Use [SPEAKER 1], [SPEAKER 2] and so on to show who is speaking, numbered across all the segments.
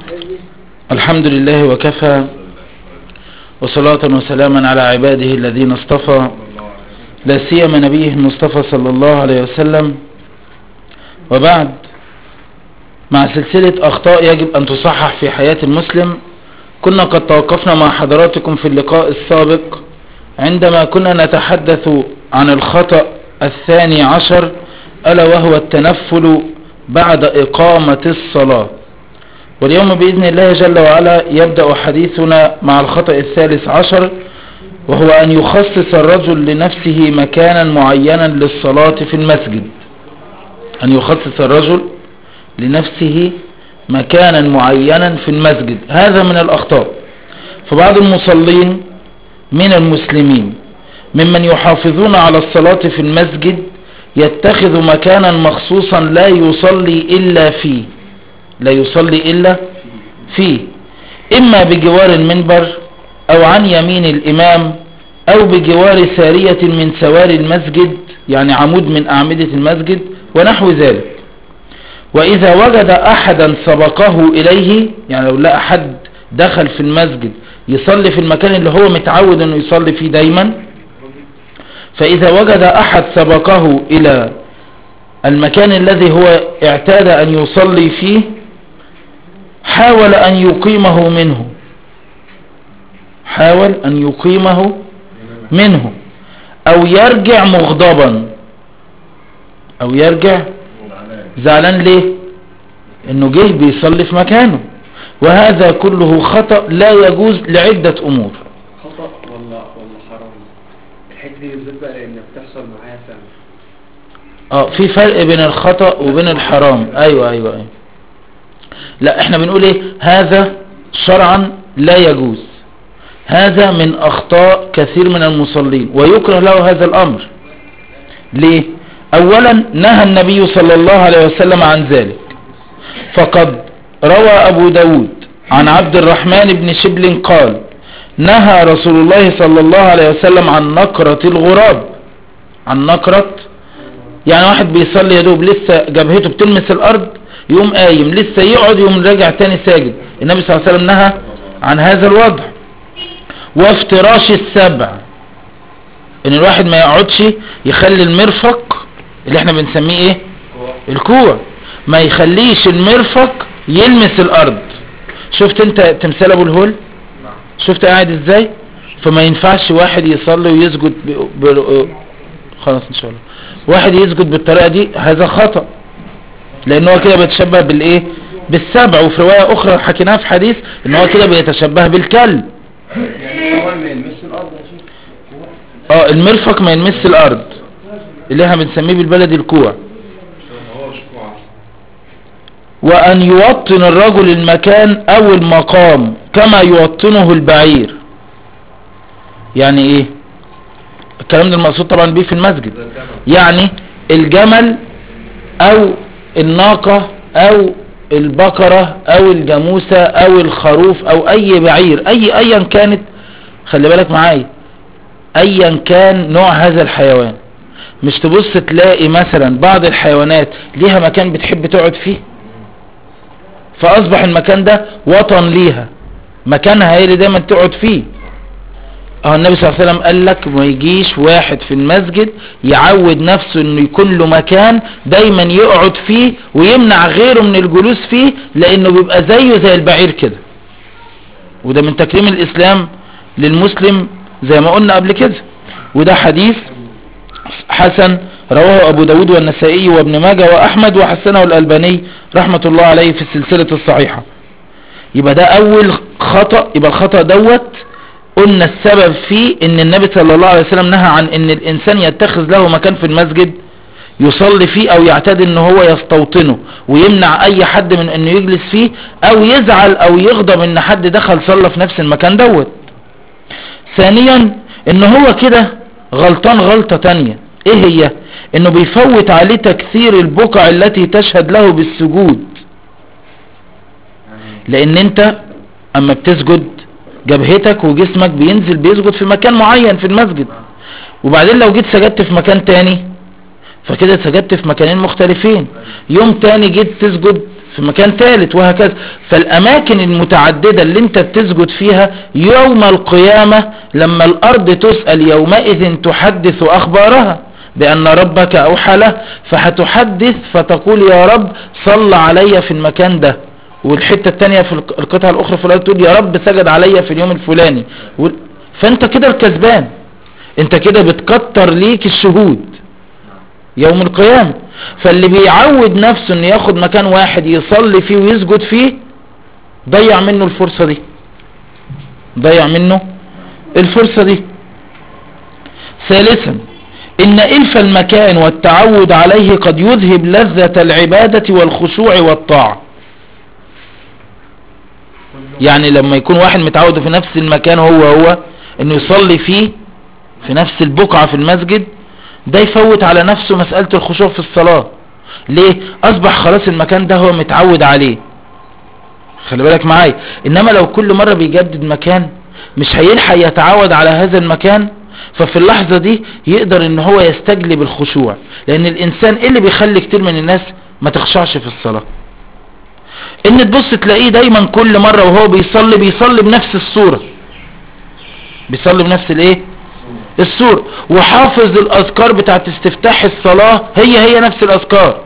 [SPEAKER 1] الحمد لله وكفى وصلاة وسلاما على عباده الذين اصطفى لا سيما نبيه المصطفى صلى الله عليه وسلم وبعد مع سلسلة أخطاء يجب أن تصحح في حياة المسلم كنا قد توقفنا مع حضراتكم في اللقاء السابق عندما كنا نتحدث عن الخطأ الثاني عشر ألا وهو التنفل بعد إقامة الصلاة واليوم بإذن الله جل وعلا يبدأ حديثنا مع الخطأ الثالث عشر وهو أن يخصص الرجل لنفسه مكانا معينا للصلاة في المسجد أن يخصص الرجل لنفسه مكانا معينا في المسجد هذا من الأخطاء فبعض المصلين من المسلمين ممن يحافظون على الصلاة في المسجد يتخذ مكانا مخصوصا لا يصلي إلا فيه لا يصلي إلا فيه إما بجوار المنبر أو عن يمين الإمام أو بجوار سارية من سواري المسجد يعني عمود من أعمدة المسجد ونحو ذلك وإذا وجد أحدا سبقه إليه يعني لو لقى أحد دخل في المسجد يصلي في المكان اللي هو متعود أنه يصلي فيه دايما فإذا وجد أحد سبقه إلى المكان الذي هو اعتاد أن يصلي فيه حاول أن يقيمه منه حاول أن يقيمه منه أو يرجع مغضبا أو يرجع زعلان ليه انه جه بيصلي في مكانه وهذا كله خطأ لا يجوز لعدة امور
[SPEAKER 2] خطأ ولا ولا حرام الحته دي بالذات بقى لان بتحصل معايا فعلا
[SPEAKER 1] اه في فرق بين الخطأ وبين الحرام ايوه ايوه ايوه لا احنا بنقول ايه هذا شرعا لا يجوز هذا من اخطاء كثير من المصلين ويكره له هذا الامر ليه اولا نهى النبي صلى الله عليه وسلم عن ذلك فقد روى ابو داود عن عبد الرحمن بن شبل قال نهى رسول الله صلى الله عليه وسلم عن نقرة الغراب عن نقرة يعني واحد بيصلي يا دوب لسه جبهته بتلمس الارض يقوم قايم لسه يقعد يقوم راجع تاني ساجد النبي صلى الله عليه وسلم نهى عن هذا الوضع وافتراش السبع ان الواحد ما يقعدش يخلي المرفق اللي احنا بنسميه ايه الكوع ما يخليش المرفق يلمس الارض شفت انت تمثال ابو الهول شفت قاعد ازاي فما ينفعش واحد يصلي ويسجد ب... ب... خلاص ان شاء الله واحد يسجد بالطريقة دي هذا خطأ لان هو كده بيتشبه بالايه بالسبع وفي رواية اخرى حكيناها في حديث ان هو كده بيتشبه بالكلب
[SPEAKER 2] يعني طبعا ما يلمس الارض يا شيخ
[SPEAKER 1] اه المرفق ما يلمس الارض اللي احنا بنسميه بالبلد الكوع وأن يوطن الرجل المكان أو المقام كما يوطنه البعير يعني إيه الكلام ده المقصود طبعا بيه في المسجد يعني الجمل أو الناقة أو البقرة أو الجاموسة أو الخروف أو أي بعير أي أيا كانت خلي بالك معايا أيا كان نوع هذا الحيوان مش تبص تلاقي مثلا بعض الحيوانات ليها مكان بتحب تقعد فيه فاصبح المكان ده وطن ليها مكانها هي اللي دايما تقعد فيه اه النبي صلى الله عليه وسلم قال لك ما يجيش واحد في المسجد يعود نفسه انه يكون له مكان دايما يقعد فيه ويمنع غيره من الجلوس فيه لانه بيبقى زيه زي البعير كده وده من تكريم الاسلام للمسلم زي ما قلنا قبل كده وده حديث حسن رواه أبو داود والنسائي وابن ماجه وأحمد وحسنه الألباني رحمة الله عليه في السلسلة الصحيحة يبقى ده أول خطأ يبقى الخطأ دوت قلنا السبب فيه ان النبي صلى الله عليه وسلم نهى عن ان الانسان يتخذ له مكان في المسجد يصلي فيه او يعتاد ان هو يستوطنه ويمنع اي حد من انه يجلس فيه او يزعل او يغضب ان حد دخل صلى في نفس المكان دوت ثانيا ان هو كده غلطان غلطة تانية ايه هي انه بيفوت عليه تكثير البقع التي تشهد له بالسجود لان انت اما بتسجد جبهتك وجسمك بينزل بيسجد في مكان معين في المسجد وبعدين لو جيت سجدت في مكان تاني فكده سجدت في مكانين مختلفين يوم تاني جيت تسجد في في مكان ثالث وهكذا فالاماكن المتعددة اللي انت بتسجد فيها يوم القيامة لما الارض تسأل يومئذ تحدث اخبارها بان ربك اوحى له فهتحدث فتقول يا رب صل علي في المكان ده والحتة التانية في الق- القطعة الاخرى في الارض تقول يا رب سجد علي في اليوم الفلاني وال- فانت كده الكسبان انت كده بتكتر ليك الشهود يوم القيامة فاللي بيعود نفسه ان ياخد مكان واحد يصلي فيه ويسجد فيه ضيع منه الفرصة دي ضيع منه الفرصة دي ثالثا ان الف المكان والتعود عليه قد يذهب لذة العبادة والخشوع والطاعة يعني لما يكون واحد متعود في نفس المكان هو هو انه يصلي فيه في نفس البقعة في المسجد ده يفوت على نفسه مسألة الخشوع في الصلاة ليه اصبح خلاص المكان ده هو متعود عليه خلي بالك معايا انما لو كل مرة بيجدد مكان مش هيلحق يتعود على هذا المكان ففي اللحظة دي يقدر ان هو يستجلب الخشوع لان الانسان ايه اللي بيخلي كتير من الناس ما تخشعش في الصلاة ان تبص تلاقيه دايما كل مرة وهو بيصلي بيصلي بنفس الصورة بيصلي بنفس الايه السور وحافظ الاذكار بتاعت استفتاح الصلاة هي هي نفس الاذكار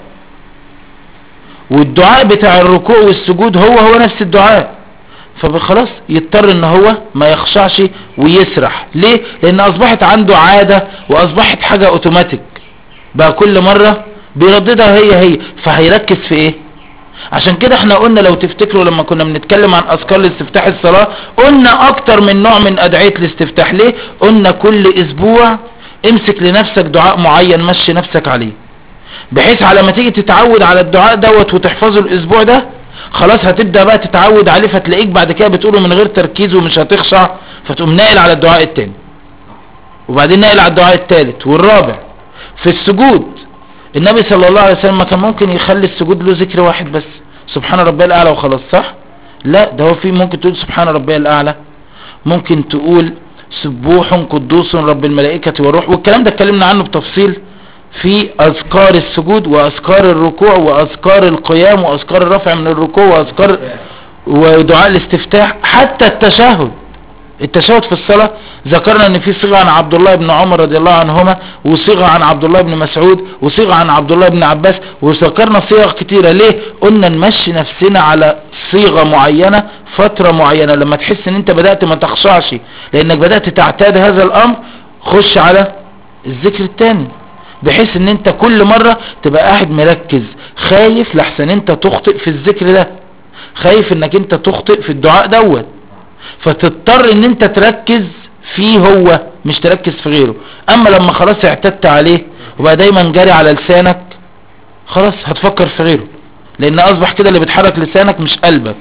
[SPEAKER 1] والدعاء بتاع الركوع والسجود هو هو نفس الدعاء فخلاص يضطر ان هو ما يخشعش ويسرح ليه لان اصبحت عنده عادة واصبحت حاجة اوتوماتيك بقى كل مرة بيرددها هي هي فهيركز في ايه عشان كده احنا قلنا لو تفتكروا لما كنا بنتكلم عن اذكار لاستفتاح الصلاة قلنا اكتر من نوع من ادعية الاستفتاح ليه قلنا كل اسبوع امسك لنفسك دعاء معين مشي نفسك عليه بحيث على ما تيجي تتعود على الدعاء دوت وتحفظه الاسبوع ده خلاص هتبدأ بقى تتعود عليه فتلاقيك بعد كده بتقوله من غير تركيز ومش هتخشع فتقوم ناقل على الدعاء التاني وبعدين ناقل على الدعاء التالت والرابع في السجود النبي صلى الله عليه وسلم ما كان ممكن يخلي السجود له ذكر واحد بس سبحان ربي الاعلى وخلاص صح لا ده هو في ممكن تقول سبحان ربي الاعلى ممكن تقول سبوح قدوس رب الملائكة والروح والكلام ده اتكلمنا عنه بتفصيل في اذكار السجود واذكار الركوع واذكار القيام واذكار الرفع من الركوع واذكار ودعاء الاستفتاح حتى التشهد التشهد في الصلاة ذكرنا ان في صيغة عن عبد الله بن عمر رضي الله عنهما وصيغة عن عبد الله بن مسعود وصيغة عن عبد الله بن عباس وذكرنا صيغ كتيرة ليه قلنا نمشي نفسنا على صيغة معينة فترة معينة لما تحس ان انت بدأت ما تخشعش لانك بدأت تعتاد هذا الامر خش على الذكر التاني بحيث ان انت كل مرة تبقى قاعد مركز خايف لحسن انت تخطئ في الذكر ده خايف انك انت تخطئ في الدعاء دوت فتضطر ان انت تركز فيه هو مش تركز في غيره اما لما خلاص اعتدت عليه وبقى دايما جاري على لسانك خلاص هتفكر في غيره لان اصبح كده اللي بيتحرك لسانك مش قلبك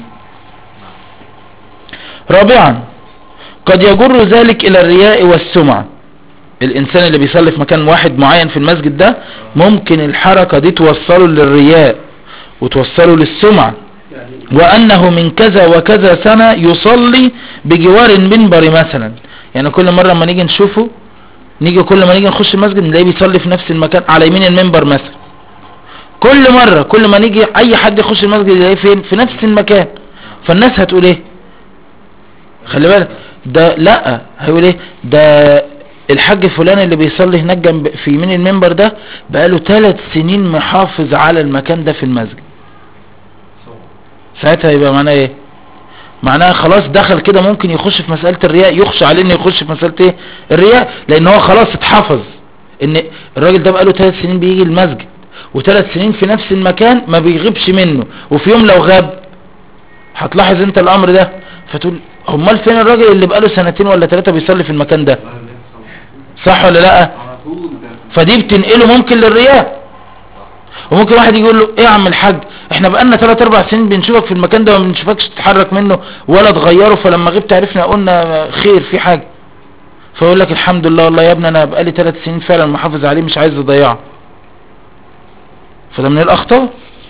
[SPEAKER 1] رابعا قد يجر ذلك الى الرياء والسمعة الانسان اللي بيصلي في مكان واحد معين في المسجد ده ممكن الحركة دي توصله للرياء وتوصله للسمعة وأنه من كذا وكذا سنة يصلي بجوار المنبر مثلا يعني كل مرة ما نيجي نشوفه نيجي كل ما نيجي نخش المسجد نلاقيه بيصلي في نفس المكان على يمين المنبر مثلا كل مرة كل ما نيجي أي حد يخش المسجد يلاقيه فين في نفس المكان فالناس هتقول ايه خلي بالك ده لا هيقول ايه ده الحاج فلان اللي بيصلي هناك جنب في يمين المنبر ده بقاله ثلاث سنين محافظ على المكان ده في المسجد ساعتها يبقى معناه ايه معناها خلاص دخل كده ممكن يخش في مسألة الرياء يخشى عليه انه يخش في مسألة ايه الرياء لان هو خلاص اتحفظ ان الراجل ده بقاله ثلاث سنين بيجي المسجد وثلاث سنين في نفس المكان ما بيغيبش منه وفي يوم لو غاب هتلاحظ انت الامر ده فتقول امال فين الراجل اللي بقاله سنتين ولا ثلاثة بيصلي في المكان ده صح ولا لا
[SPEAKER 3] على طول ده
[SPEAKER 1] فدي بتنقله ممكن للرياء وممكن واحد يقول له ايه يا عم الحاج احنا بقالنا 3 4 سنين بنشوفك في المكان ده وما بنشوفكش تتحرك منه ولا تغيره فلما غبت عرفنا قلنا خير في حاجه فيقول لك الحمد لله والله يا ابني انا بقالي 3 سنين فعلا محافظ عليه مش عايز اضيعه فده من الاخطاء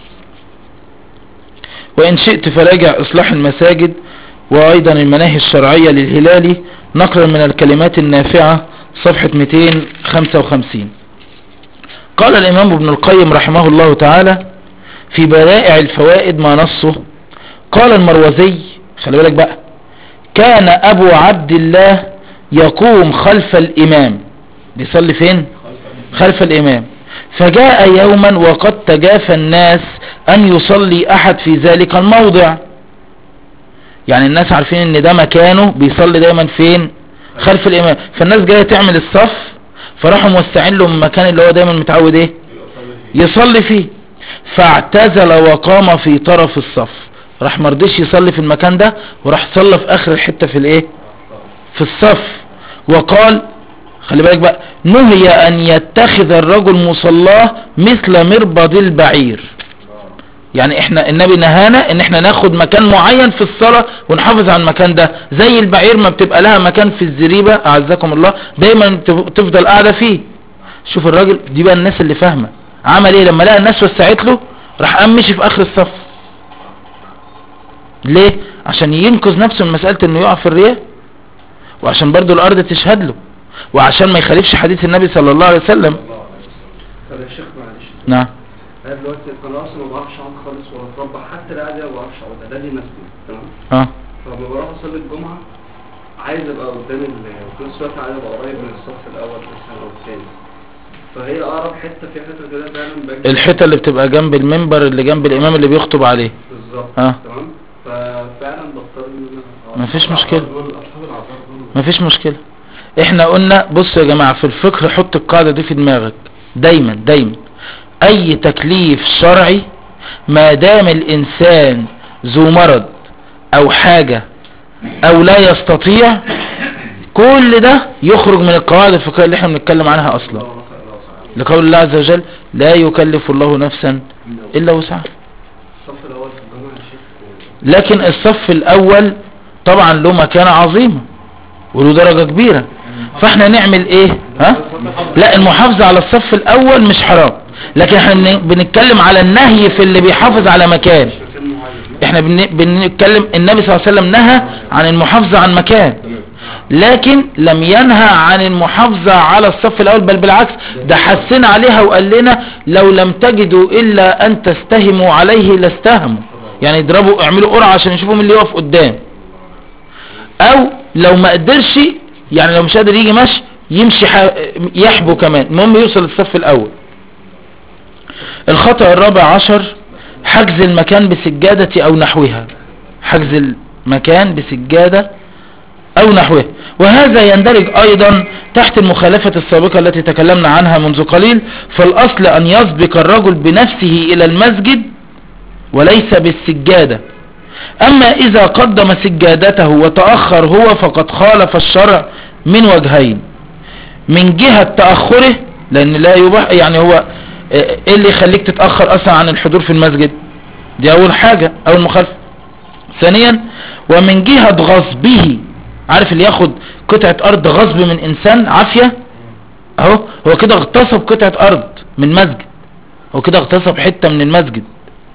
[SPEAKER 1] وان شئت فراجع اصلاح المساجد وايضا المناهي الشرعيه للهلالي نقلا من الكلمات النافعه صفحه 255 قال الإمام ابن القيم رحمه الله تعالى في بدائع الفوائد ما نصه قال المروزي خلي بالك بقى كان ابو عبد الله يقوم خلف الامام بيصلي فين خلف الامام فجاء يوما وقد تجافى الناس ان يصلي احد في ذلك الموضع يعني الناس عارفين ان ده مكانه بيصلي دايما فين خلف الامام فالناس جاية تعمل الصف فراحوا موسعين له من المكان اللي هو دايما متعود ايه يصلي فيه فاعتزل وقام في طرف الصف راح مرضيش يصلي في المكان ده وراح صلى في اخر الحتة في الايه في الصف وقال خلي بالك بقى نهي ان يتخذ الرجل مصلاه مثل مربض البعير يعني احنا النبي نهانا ان احنا ناخد مكان معين في الصلاة ونحافظ على المكان ده زي البعير ما بتبقى لها مكان في الزريبة اعزكم الله دايما تف- تفضل قاعدة فيه شوف الراجل دي بقى الناس اللي فاهمة عمل ايه لما لقى الناس وسعت له راح قام مشي في اخر الصف ليه عشان ينقذ نفسه من مسألة انه يقع في الرياء وعشان برضو الارض تشهد له وعشان ما يخالفش حديث النبي صلى الله عليه وسلم
[SPEAKER 2] طب يا شيخ معلش
[SPEAKER 1] نعم
[SPEAKER 2] انا دلوقتي انا اصلا ما بعرفش اقعد خالص ولا اتربع حتى القعده ما بعرفش اقعد ده دي مسجد تمام
[SPEAKER 1] اه
[SPEAKER 2] فلما بروح اصلي الجمعه عايز ابقى قدام ال وفي نفس الوقت عايز ابقى قريب من الصف الاول مثلا او الثاني فهي اقرب حته في حته كده فعلا باجي
[SPEAKER 1] الحتة اللي بتبقى جنب المنبر اللي جنب الامام اللي بيخطب عليه
[SPEAKER 2] بالظبط
[SPEAKER 1] اه.
[SPEAKER 2] تمام ففعلا بضطر ان انا أقعد.
[SPEAKER 1] مفيش مشكلة
[SPEAKER 2] دول اصحاب الاعذار دول
[SPEAKER 1] مفيش مشكلة احنا قلنا بصوا يا جماعة في الفقه حط القاعدة دي في دماغك دايما دايما اي تكليف شرعي ما دام الانسان ذو مرض او حاجة او لا يستطيع كل ده يخرج من القواعد الفقهية اللي احنا بنتكلم عنها اصلا
[SPEAKER 2] الله وفق الله وسعى.
[SPEAKER 1] لقول الله عز وجل لا يكلف الله نفسا الا وسعها
[SPEAKER 2] الصف الاول في الجامعه يا شيخ
[SPEAKER 1] لكن الصف الاول طبعا له مكانة عظيمة وله درجة كبيرة فاحنا نعمل ايه ها لا المحافظة على الصف الاول مش حرام لكن احنا بن- بنتكلم على النهي في اللي بيحافظ على مكان
[SPEAKER 2] مكان معين
[SPEAKER 1] احنا بن- بنتكلم النبي صلى الله عليه وسلم نهى عن المحافظة عن مكان لكن لم ينهى عن المحافظة على الصف الاول بل بالعكس ده حسن عليها وقال لنا لو لم تجدوا الا ان تستهموا عليه لاستهموا يعني اضربوا اعملوا قرعة عشان يشوفوا مين اللي يقف قدام او لو ما قدرش يعني لو مش قادر يجي مشي يمشي ح- يحبو كمان المهم يوصل للصف الاول الخطأ الرابع عشر حجز المكان بسجادة او نحوها حجز المكان بسجادة او نحوه وهذا يندرج ايضا تحت المخالفة السابقة التي تكلمنا عنها منذ قليل فالاصل ان يسبق الرجل بنفسه الى المسجد وليس بالسجادة اما اذا قدم سجادته وتأخر هو فقد خالف الشرع من وجهين من جهة تأخره لان لا يباح يعني هو آه، ايه اللي يخليك تتأخر اصلا عن الحضور في المسجد دي اول حاجة اول مخالفة ثانيا ومن جهة غصبه عارف اللي ياخد قطعة ارض غصب من انسان عافية اهو هو كده اغتصب قطعة ارض من مسجد هو كده اغتصب حتة من المسجد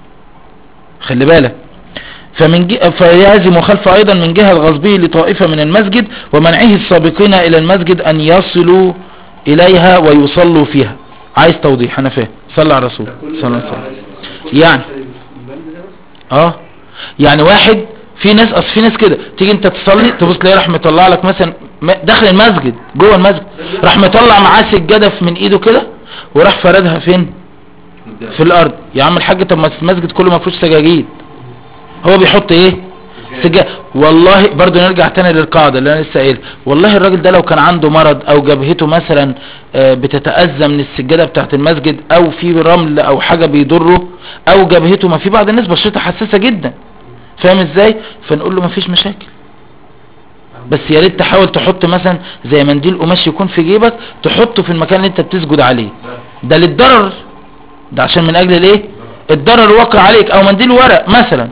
[SPEAKER 1] خلي بالك فمن ج... فهذه مخالفة ايضا من جهة غصبه لطائفة من المسجد ومنعه السابقين الى المسجد ان يصلوا اليها ويصلوا فيها عايز توضيح انا فاهم صلى على الرسول
[SPEAKER 2] ده كل
[SPEAKER 1] صلى الله
[SPEAKER 2] ده
[SPEAKER 1] عليه وسلم
[SPEAKER 2] على- كل ده
[SPEAKER 1] يعني.
[SPEAKER 2] عشان البند ده بس؟
[SPEAKER 1] اه يعني واحد في ناس اصل في ناس كده تيجي انت تصلي تبص تلاقيه راح مطلع لك مثلا م- داخل المسجد جوه المسجد راح مطلع معاه سجاده في من ايده كده وراح فردها فين في الارض يا عم الحاج طب ما المسجد كله ما فيهوش سجاجيد هو بيحط ايه سجاد والله برضو نرجع تاني للقاعدة اللي انا لسه قايل والله الراجل ده لو كان عنده مرض او جبهته مثلا آه، بتتأذى من السجادة بتاعت المسجد او في رمل او حاجة بيضره او جبهته ما في بعض الناس بشرتها حساسة جدا فاهم ازاي فنقول له مفيش مشاكل بس يا ريت تحاول تحط مثلا زي منديل قماش يكون في جيبك تحطه في المكان اللي انت بتسجد عليه ده للضرر ده عشان من اجل الايه الضرر واقع عليك او منديل ورق مثلا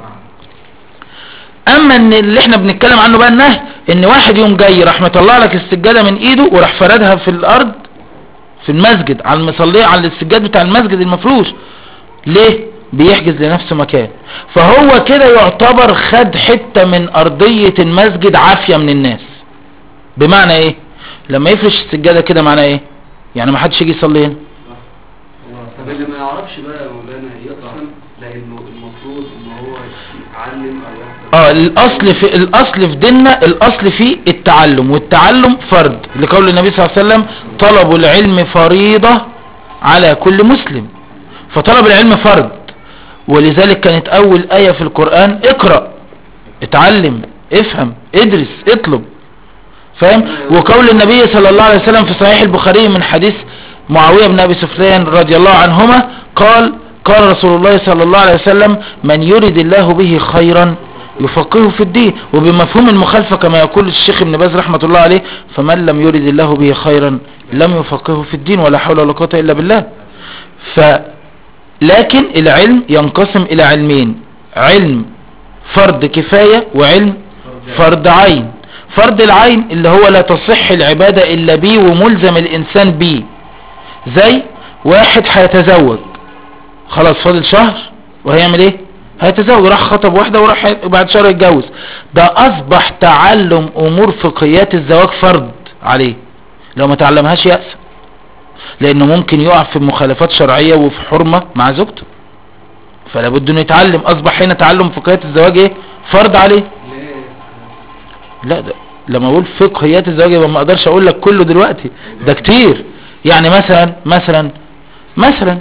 [SPEAKER 1] اما ان اللي احنا بنتكلم عنه بقى النهي ان واحد يوم جاي راح مطلع لك السجاده من ايده وراح فردها في الارض في المسجد على المصليه على السجاد بتاع المسجد المفروش ليه بيحجز لنفسه مكان فهو كده يعتبر خد حته من ارضيه المسجد عافيه من الناس بمعنى ايه لما يفرش السجاده كده معناه ايه يعني ما حدش يجي يصلي هنا
[SPEAKER 2] طب اللي ما يعرفش بقى يا مولانا يقسم لا لانه المفروض ان هو يتعلم او يحفظ
[SPEAKER 1] اه الاصل في الاصل في ديننا الاصل في التعلم والتعلم فرض لقول النبي صلى الله عليه وسلم طلب العلم فريضة على كل مسلم فطلب العلم فرض ولذلك كانت اول آية في القرآن اقرأ اتعلم افهم ادرس اطلب فاهم وقول النبي صلى الله عليه وسلم في صحيح البخاري من حديث معاوية بن ابي سفيان رضي الله عنهما قال قال رسول الله صلى الله عليه وسلم من يرد الله به خيرا يفقهه في الدين وبمفهوم المخالفة كما يقول الشيخ ابن باز رحمة الله عليه فمن لم يرد الله به خيرا لم يفقهه في الدين ولا حول ولا قوة إلا بالله ف لكن العلم ينقسم إلى علمين علم فرض كفاية وعلم فرض عين فرض العين اللي هو لا تصح العبادة إلا بيه وملزم الإنسان بيه زي واحد هيتزوج خلاص فاضل شهر وهيعمل ايه هيتزوج راح خطب واحدة وراح بعد شهر يتجوز ده اصبح تعلم امور فقهيات الزواج فرض عليه لو ما تعلمهاش يأس لانه ممكن يقع في مخالفات شرعية وفي حرمة مع زوجته فلا بد انه يتعلم اصبح هنا تعلم فقهيات الزواج ايه فرض عليه
[SPEAKER 2] ليه
[SPEAKER 1] لا ده لما اقول فقهيات الزواج يبقى ما اقدرش اقول لك كله دلوقتي ده كتير يعني مثلا مثلا مثلا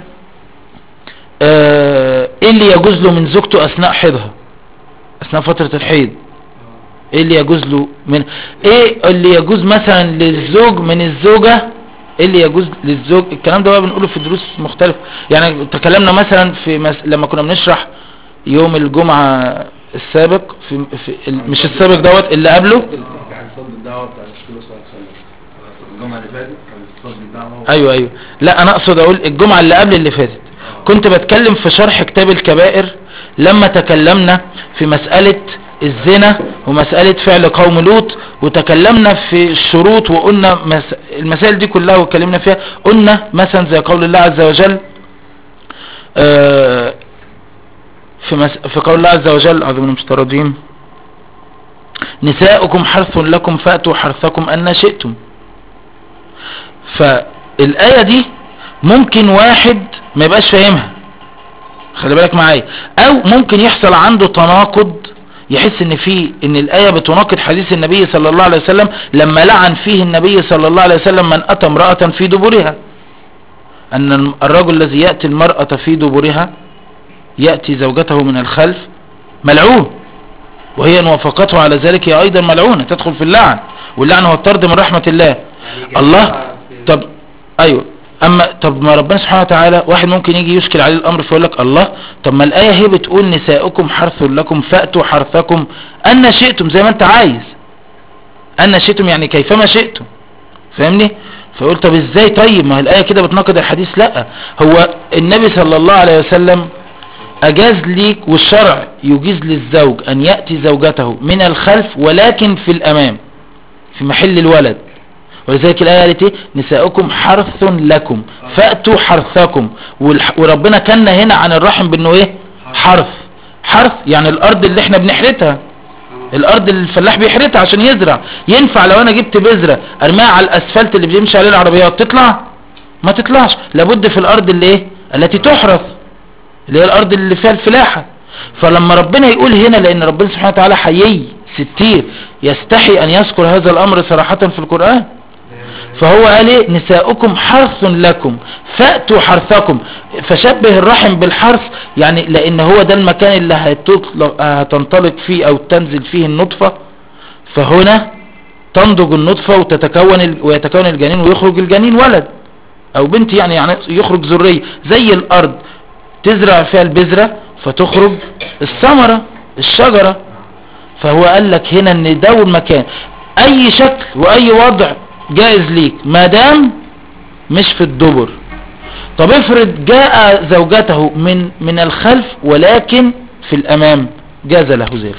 [SPEAKER 1] آه، ايه اللي يجوز له من زوجته اثناء حيضها اثناء فترة الحيض ايه اللي يجوز له من ايه اللي يجوز مثلا للزوج من الزوجة ايه اللي يجوز للزوج الكلام ده بقى بنقوله في دروس مختلفة يعني تكلمنا مثلا في مس... لما كنا بنشرح يوم الجمعة السابق في, في ال- مش السابق دوت اللي قبله
[SPEAKER 3] عن صد الدعوة بتاع الرسول صلى الله عليه وسلم الجمعة اللي فاتت كان صد الدعوة
[SPEAKER 1] ايوه ايوه لا انا اقصد اقول الجمعة اللي قبل اللي فاتت كنت بتكلم في شرح كتاب الكبائر لما تكلمنا في مسألة الزنا ومسألة فعل قوم لوط وتكلمنا في الشروط وقلنا مس... المسائل دي كلها واتكلمنا فيها قلنا مثلا زي قول الله عز وجل آه، في, مس... في قول الله عز وجل أعوذ من المشترى الرجيم نساؤكم حرث لكم فأتوا حرثكم أن شئتم فالآية دي ممكن واحد ما يبقاش فاهمها خلي بالك معايا او ممكن يحصل عنده تناقض يحس ان في ان الايه بتناقض حديث النبي صلى الله عليه وسلم لما لعن فيه النبي صلى الله عليه وسلم من اتى امراه في دبرها ان الرجل الذي ياتي المراه في دبرها ياتي زوجته من الخلف ملعون وهي ان وافقته على ذلك هي ايضا ملعونه تدخل في اللعن واللعن هو الطرد من رحمه الله
[SPEAKER 2] يعني
[SPEAKER 1] الله
[SPEAKER 2] جماعة في-
[SPEAKER 1] طب ايوه اما طب ما ربنا سبحانه وتعالى واحد ممكن يجي يشكل عليه الامر فيقول لك الله طب ما الايه هي بتقول نساؤكم حرث لكم فاتوا حرثكم ان شئتم زي ما انت عايز ان شئتم يعني كيفما شئتم فاهمني فيقول طب ازاي طيب ما الايه كده بتناقض الحديث لا هو النبي صلى الله عليه وسلم اجاز ليك والشرع يجيز للزوج ان ياتي زوجته من الخلف ولكن في الامام في محل الولد ولذلك الآية قالت ايه نساؤكم حرث لكم فأتوا حرثكم والح- وربنا كان هنا عن الرحم بانه ايه حرث حرث يعني الارض اللي احنا بنحرتها الارض اللي الفلاح بيحرتها عشان يزرع ينفع لو انا جبت بذرة ارميها على الاسفلت اللي بيمشي عليه العربيات تطلع ما تطلعش لابد في الارض اللي ايه التي تحرث اللي هي الارض اللي فيها الفلاحة فلما ربنا يقول هنا لان ربنا سبحانه وتعالى حيي ستير يستحي ان يذكر هذا الامر صراحة في القرآن فهو قال ايه نساؤكم حرث لكم فأتوا حرثكم فشبه الرحم بالحرث يعني لان هو ده المكان اللي هتطلق هتنطلق فيه او تنزل فيه النطفة فهنا تنضج النطفة وتتكون ال- ويتكون الجنين ويخرج الجنين ولد او بنت يعني يعني يخرج ذرية زي الارض تزرع فيها البذرة فتخرج الثمرة الشجرة فهو قال لك هنا ان ده المكان اي شكل واي وضع جائز ليك ما دام مش في الدبر طب افرض جاء زوجته من من الخلف ولكن في الامام جاز له ذلك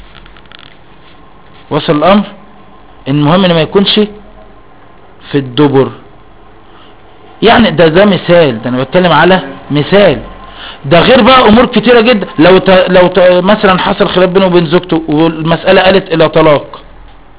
[SPEAKER 1] وصل الامر المهم ان ما يكونش في الدبر يعني ده ده مثال ده انا بتكلم على مثال ده غير بقى امور كتيرة جدا لو ت... لو ت... مثلا حصل خلاف بينه وبين زوجته والمسألة قالت الى طلاق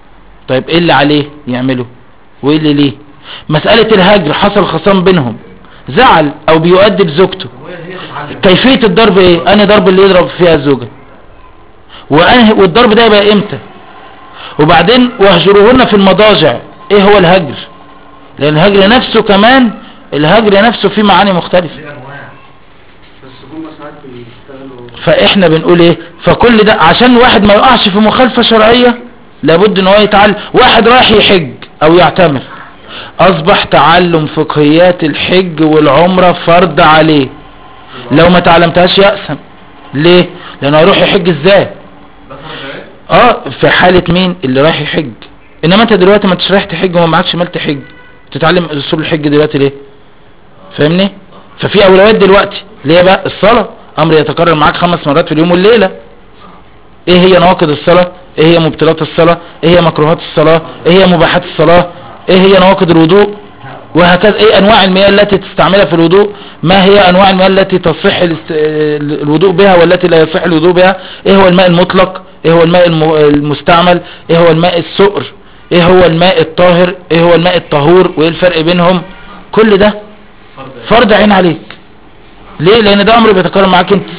[SPEAKER 1] طيب ايه اللي عليه يعمله وايه اللي ليه مسألة الهجر حصل خصام بينهم زعل او بيؤدب زوجته كيفية الضرب ايه انهي ضرب اللي يضرب فيها الزوجة وأنهي والضرب ده يبقى امتى وبعدين واهجروهن في المضاجع ايه هو الهجر لان الهجر نفسه كمان الهجر نفسه فيه معاني مختلفة
[SPEAKER 2] بس هم ساعات بيشتغلوا
[SPEAKER 1] فاحنا بنقول ايه فكل ده عشان واحد ما يقعش في مخالفة شرعية لابد ان هو يتعلم واحد رايح يحج او يعتمر اصبح تعلم فقهيات الحج والعمرة فرض عليه لو ما تعلمتهاش يأسم ليه لانه هيروح يحج ازاي اه في حالة مين اللي رايح يحج انما انت دلوقتي ما انتش رايح تحج وما معكش مال تحج تتعلم اصول الحج دلوقتي ليه فاهمني ففي اولويات دلوقتي ليه بقى الصلاة امر يتكرر معاك خمس مرات في اليوم والليلة ايه هي نواقض الصلاة ايه هي مبطلات الصلاة ايه هي مكروهات الصلاة ايه هي مباحات الصلاة ايه هي نواقض الوضوء وهكذا ايه انواع المياه التي تستعملها في الوضوء ما هي انواع المياه التي تصح الاست- الوضوء بها والتي لا يصح الوضوء بها ايه هو الماء المطلق ايه هو الماء الم- المستعمل ايه هو الماء السؤر ايه هو الماء الطاهر ايه هو الماء الطهور وايه الفرق بينهم كل ده فرض عين عليك ليه لان ده امر بيتكرر معاك انت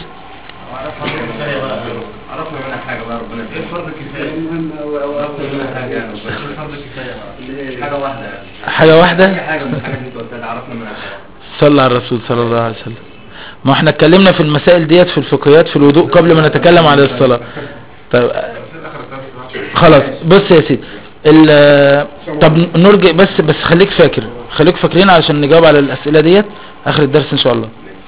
[SPEAKER 3] عرفنا منها حاجة بقى ربنا ايه فرض كفاية
[SPEAKER 2] مهم أوي أوي
[SPEAKER 3] عرفنا
[SPEAKER 2] أوي
[SPEAKER 3] منها حاجة يعني ايه فرض كفاية بقى حاجة واحدة يعني
[SPEAKER 1] حاجة
[SPEAKER 3] اي
[SPEAKER 1] واحدة
[SPEAKER 3] حاجة من الحاجات اللي انت قلتها دي عرفنا منها حاجة
[SPEAKER 1] صلى على الرسول صلى الله عليه وسلم ما احنا اتكلمنا في المسائل ديت في الفقهيات في الوضوء قبل ما نتكلم عن الصلاة طيب خلاص بص يا سيدي ال- طب نرجع بس بس خليك فاكر خليك فاكرين علشان نجاوب على الأسئلة ديت آخر الدرس إن شاء الله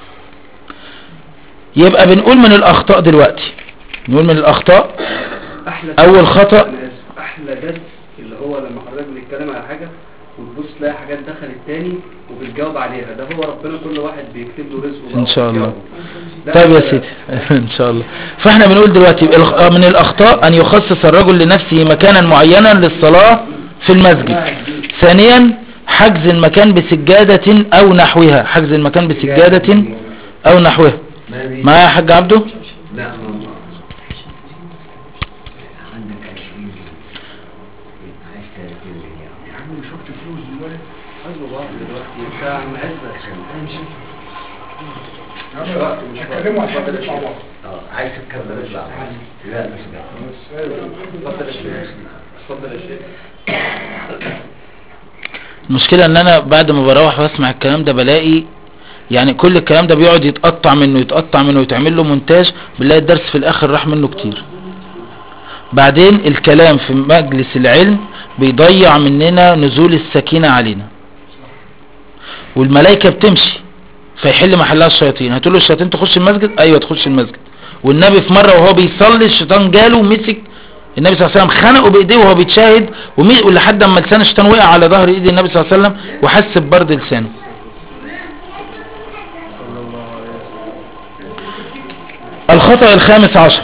[SPEAKER 1] يبقى بنقول من الأخطاء دلوقتي نقول من الأخطاء
[SPEAKER 2] احلى
[SPEAKER 1] أول خطأ.
[SPEAKER 2] أنا آسف. احلى درس اللي هو لما حضرتك بنتكلم على حاجه وتبص تلاقي حاجات دخلت تاني وبتجاوب عليها ده هو ربنا كل واحد بيكتب له رزقه بقى
[SPEAKER 1] إن شاء الله.
[SPEAKER 2] ده
[SPEAKER 1] طيب يا
[SPEAKER 2] أحلى
[SPEAKER 1] سيدي ان شاء الله فاحنا بنقول دلوقتي الخ- آه من الاخطاء ان يخصص الرجل لنفسه مكانا معينا للصلاة في المسجد ثانيا حجز المكان بسجادة او نحوها حجز المكان بسجادة او نحوها
[SPEAKER 3] ما دي
[SPEAKER 1] معايا يا حاج عبده
[SPEAKER 3] لا ما ما
[SPEAKER 4] عندك 20 عايز 30 مليون
[SPEAKER 2] يا عم شفت فلوس دلوقتي حاسبوا بعض دلوقتي انت يا عم عزة مش وقت مش وقت اتفضل يا شيخ
[SPEAKER 4] اه عايز تتكلم اطلع لا مش ده
[SPEAKER 2] اتفضل يا شيخ اتفضل يا شيخ
[SPEAKER 1] المشكلة ان انا بعد ما بروح واسمع الكلام ده بلاقي يعني كل الكلام ده بيقعد يتقطع منه يتقطع منه ويتعمل له مونتاج بنلاقي الدرس في الاخر راح منه كتير بعدين الكلام في مجلس العلم بيضيع مننا نزول السكينة علينا والملائكة بتمشي فيحل محلها الشياطين هتقول له الشياطين تخش المسجد ايوه تخش المسجد والنبي في مرة وهو بيصلي الشيطان جاله ومسك النبي صلى الله عليه وسلم خنقه بايديه وهو بيتشاهد ومي- ولحد اما لسان الشيطان وقع على ظهر ايد النبي صلى الله عليه وسلم وحس ببرد لسانه الخطأ الخامس عشر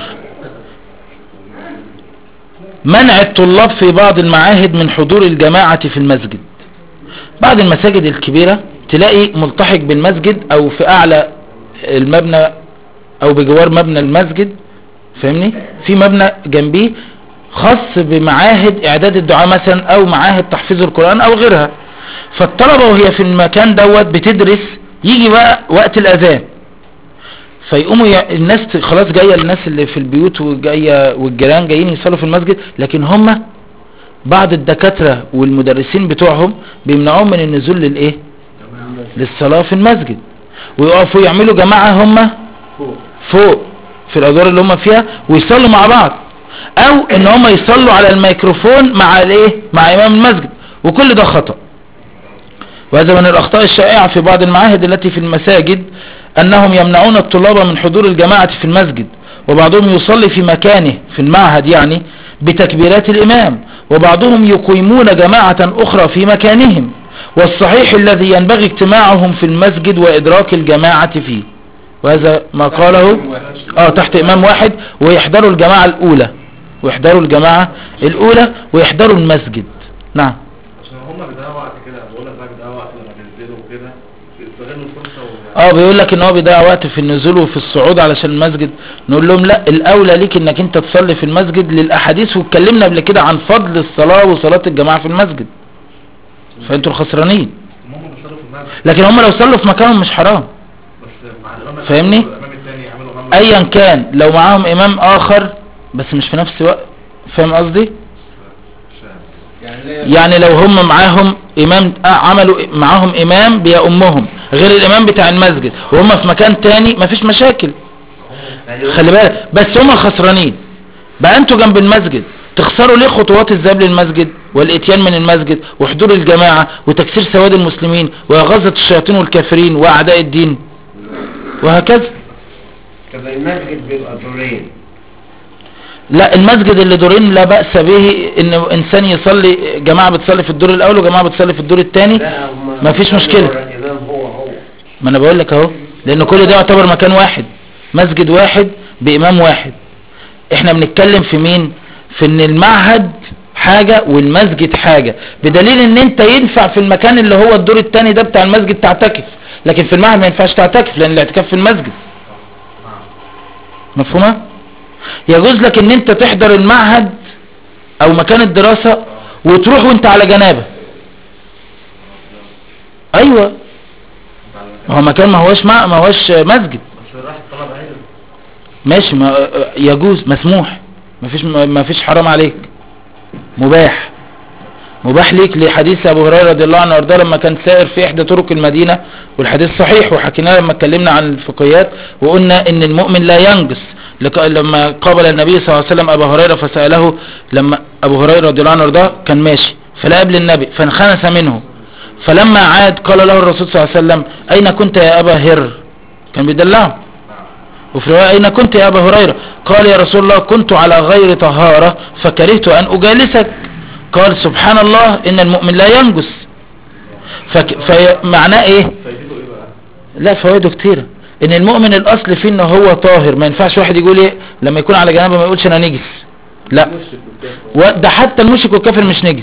[SPEAKER 1] منع الطلاب في بعض المعاهد من حضور الجماعة في المسجد بعض المساجد الكبيرة تلاقي ملتحق بالمسجد او في اعلى المبنى او بجوار مبنى المسجد فاهمني في مبنى جنبيه خاص بمعاهد اعداد الدعاء مثلا او معاهد تحفيظ القرآن او غيرها فالطلبة وهي في المكان دوت بتدرس يجي بقى وقت الاذان فيقوموا ي... الناس ت- خلاص جايه الناس اللي في البيوت وجايه والجيران جايين يصلوا في المسجد لكن هم بعض الدكاتره والمدرسين بتوعهم بيمنعوهم من النزول للايه للصلاه في المسجد ويقفوا يعملوا جماعه هم
[SPEAKER 2] فوق
[SPEAKER 1] فوق في الادوار اللي هم فيها ويصلوا مع بعض او ان هم يصلوا على الميكروفون مع الايه مع امام المسجد وكل ده خطأ وهذا من الاخطاء الشائعة في بعض المعاهد التي في المساجد انهم يمنعون الطلاب من حضور الجماعة في المسجد وبعضهم يصلي في مكانه في المعهد يعني بتكبيرات الامام وبعضهم يقيمون جماعة اخرى في مكانهم والصحيح الذي ينبغي اجتماعهم في المسجد وادراك الجماعة فيه وهذا ما قاله اه تحت امام واحد ويحضروا الجماعة الاولى ويحضروا الجماعة الاولى ويحضروا المسجد نعم
[SPEAKER 3] عشان هم بيضيعوا وقت كده بقول لك بقى بيضيعوا وقت لما بينزلوا وكده بيستغلوا الفرصة و...
[SPEAKER 1] اه بيقول لك ان هو بيضيع وقت في النزول وفي الصعود علشان المسجد نقول لهم لا الاولى ليك انك انت تصلي في المسجد للاحاديث واتكلمنا قبل كده عن فضل الصلاة وصلاة الجماعة في المسجد فانتوا الخسرانين
[SPEAKER 3] هم بيصلوا في المسجد
[SPEAKER 1] لكن هم لو صلوا في مكانهم مش حرام
[SPEAKER 3] بس مع الامام
[SPEAKER 1] فاهمني؟
[SPEAKER 3] الامام الثاني يعملوا امام
[SPEAKER 1] ايا كان لو معاهم امام اخر بس مش في نفس الوقت فاهم قصدي يعني لو هم معاهم امام آه، عملوا معاهم امام بيأمهم غير الامام بتاع المسجد وهم في مكان تاني مفيش مشاكل خلي بالك بس هم خسرانين بقى انتوا جنب المسجد تخسروا ليه خطوات الذهاب للمسجد والاتيان من المسجد وحضور الجماعة وتكسير سواد المسلمين وغزة الشياطين والكافرين واعداء الدين وهكذا
[SPEAKER 4] طب المسجد بيبقى دورين
[SPEAKER 1] لا المسجد اللي دورين لا بأس به ان انسان يصلي جماعة بتصلي في الدور الاول وجماعة بتصلي في الدور الثاني
[SPEAKER 4] لا هم
[SPEAKER 1] مفيش مشكلة.
[SPEAKER 4] الإمام هو هو
[SPEAKER 1] ما انا بقول لك اهو لان كل ده يعتبر مكان واحد مسجد واحد بامام واحد احنا بنتكلم في مين في ان المعهد حاجة والمسجد حاجة بدليل ان انت ينفع في المكان اللي هو الدور الثاني ده بتاع المسجد تعتكف لكن في المعهد ما ينفعش تعتكف لان الاعتكاف في المسجد مفهومة يجوز لك ان انت تحضر المعهد او مكان الدراسة وتروح وانت على جنابة ايوه ما هو مكان ما هوش مع ما هوش مسجد
[SPEAKER 3] بس راح الطلبة علم
[SPEAKER 1] ماشي ما يجوز مسموح ما فيش ما فيش حرام عليك مباح مباح ليك لحديث ابو هريره رضي الله عنه وارضاه لما كان سائر في احدى طرق المدينه والحديث صحيح وحكيناه لما اتكلمنا عن الفقهيات وقلنا ان المؤمن لا ينجس لك- لما قابل النبي صلى الله عليه وسلم ابا هريره فساله لما ابو هريره رضي الله عنه وارضاه كان ماشي فلا قبل النبي فانخنس منه فلما عاد قال له الرسول صلى الله عليه وسلم اين كنت يا ابا هر كان بيدلعه وفي رواية أين كنت يا أبا هريرة قال يا رسول الله كنت على غير طهارة فكرهت أن أجالسك قال سبحان الله إن المؤمن لا ينجس فك... فمعناه إيه
[SPEAKER 3] فايدته ايه بقى؟
[SPEAKER 1] لا فوائده كتيرة إن المؤمن الأصل فيه إنه هو طاهر ما ينفعش واحد يقول إيه لما يكون على جنابه ما يقولش أنا نجس لا وده حتى المشرك والكافر مش نجس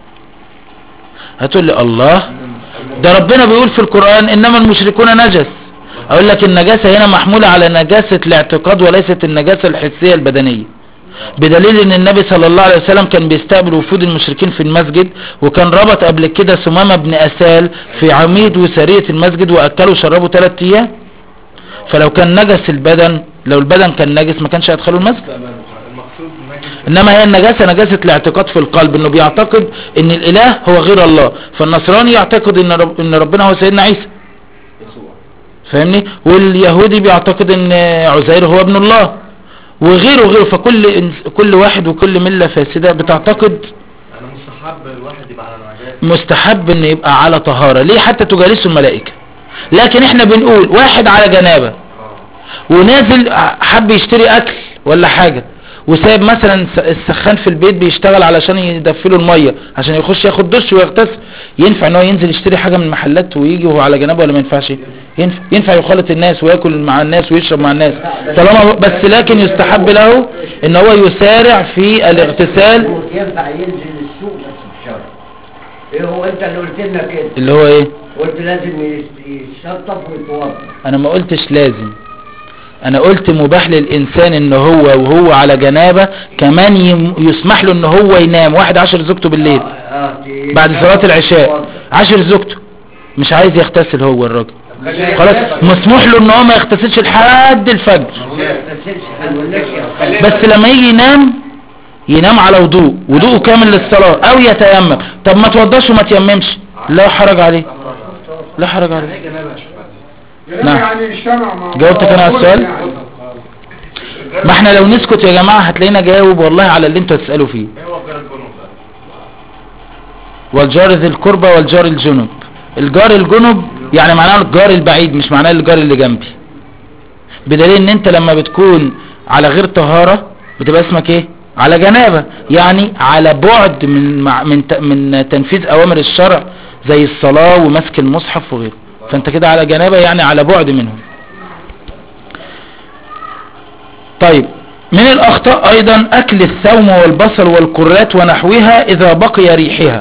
[SPEAKER 1] هتقول لي الله ده ربنا بيقول في القرآن إنما المشركون نجس أقول لك النجاسة هنا محمولة على نجاسة الاعتقاد وليست النجاسة الحسية البدنية بدليل ان النبي صلى الله عليه وسلم كان بيستقبل وفود المشركين في المسجد وكان ربط قبل كده سمامة بن أسال في عميد وسارية المسجد وأكلوا وشربوا ثلاث أيام فلو كان نجس البدن لو البدن كان نجس ما كانش هيدخلوا المسجد
[SPEAKER 3] المقصود نجس
[SPEAKER 1] انما هي النجاسة نجاسة الاعتقاد في القلب انه بيعتقد ان الاله هو غير الله فالنصراني يعتقد ان, رب ان ربنا هو سيدنا عيسى
[SPEAKER 3] يسوع
[SPEAKER 1] فاهمني واليهودي بيعتقد ان عزير هو ابن الله وغيره وغيره فكل إنس- كل واحد وكل ملة فاسدة بتعتقد
[SPEAKER 3] انا مستحب الواحد يبقى على نجاة
[SPEAKER 1] مستحب ان يبقى على طهارة ليه حتى تجالسه الملائكة لكن احنا بنقول واحد على جنابة ونازل حب يشتري اكل ولا حاجة وسايب مثلا س- السخان في البيت بيشتغل علشان يدفله المية عشان يخش ياخد دش ويغتسل ينفع ان هو ينزل يشتري حاجة من المحلات ويجي وهو على جنابه ولا ما ينفعش ينفع ينفع يخالط الناس وياكل مع الناس ويشرب مع الناس طالما بس لكن يستحب له ان هو يسارع في الاغتسال
[SPEAKER 4] ينفع ينزل السوق بس بشرط ايه هو انت اللي قلت لنا كده
[SPEAKER 1] اللي هو ايه
[SPEAKER 4] قلت لازم يس- يشطف ويتوضا
[SPEAKER 1] انا ما قلتش لازم انا قلت مباح للانسان ان هو وهو على جنابه كمان يم- يسمح له ان هو ينام واحد عشر زوجته بالليل
[SPEAKER 4] آه، آه، ت-
[SPEAKER 1] بعد صلاة العشاء
[SPEAKER 4] ويتوضا.
[SPEAKER 1] عشر زوجته مش عايز يغتسل هو الراجل
[SPEAKER 4] خليه
[SPEAKER 1] خلاص
[SPEAKER 4] يغتسل.
[SPEAKER 1] مسموح له ان هو ما يغتسلش لحد الفجر
[SPEAKER 4] ما يغتسلش، هنقولكش يا أخي.
[SPEAKER 1] بس لما يجي ينام ينام على وضوء وضوءه كامل للصلاة او يتيمم طب ما توضاش وما تيممش لا حرج عليه لا حرج عليه نعم.
[SPEAKER 5] يعني اجتمع مع
[SPEAKER 1] جاوبتك أنا على السؤال؟
[SPEAKER 5] يعني.
[SPEAKER 1] ما احنا لو نسكت يا جماعة هتلاقينا جاوب والله على اللي انتوا هتسألوا فيه
[SPEAKER 3] ايه هو الجار الجنوب ده؟
[SPEAKER 1] والجار ذي القربى والجار الجنب الجار الجنب يعني معناه الجار البعيد مش معناه الجار اللي جنبي بدليل ان انت لما بتكون على غير طهارة بتبقى اسمك ايه على جنابة يعني على بعد من مع- من ت- من تنفيذ اوامر الشرع زي الصلاة ومسك المصحف وغيره فانت كده على جنابة يعني على بعد منهم طيب من الاخطاء ايضا اكل الثوم والبصل والكرات ونحوها اذا بقي ريحها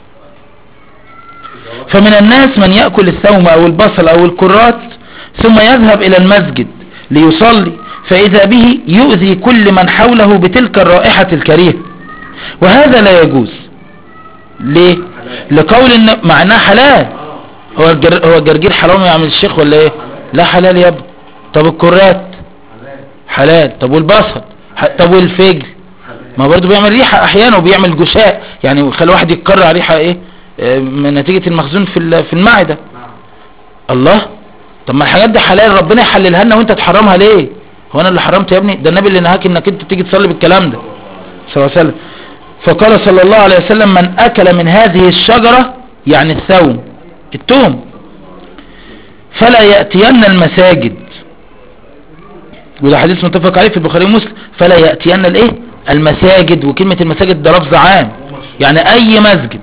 [SPEAKER 1] فمن الناس من يأكل الثوم أو البصل أو الكرات ثم يذهب إلى المسجد ليصلي فإذا به يؤذي كل من حوله بتلك الرائحة الكريهة وهذا لا يجوز ليه لقول إن معناه حلال هو الجر... هو الجرجير حرام يا عم الشيخ ولا ايه لا حلال يا ابني طب الكرات حلال طب والبصل ح... طب والفجل ما برضه بيعمل ريحة احيانا وبيعمل جشاء يعني يخلي واحد يتكرر على ريحة ايه آه، من نتيجة المخزون في ال- في المعدة الله طب ما الحاجات دي حلال ربنا يحللها لنا وانت تحرمها ليه هو انا اللي حرمت يا ابني ده النبي اللي نهاك انك انت تيجي تصلي بالكلام ده صلى الله عليه وسلم فقال صلى الله عليه وسلم من اكل من هذه الشجرة يعني الثوم التوم فلا يأتين المساجد وده حديث متفق عليه في البخاري ومسلم فلا يأتين الايه المساجد وكلمة المساجد ده لفظ عام يعني اي مسجد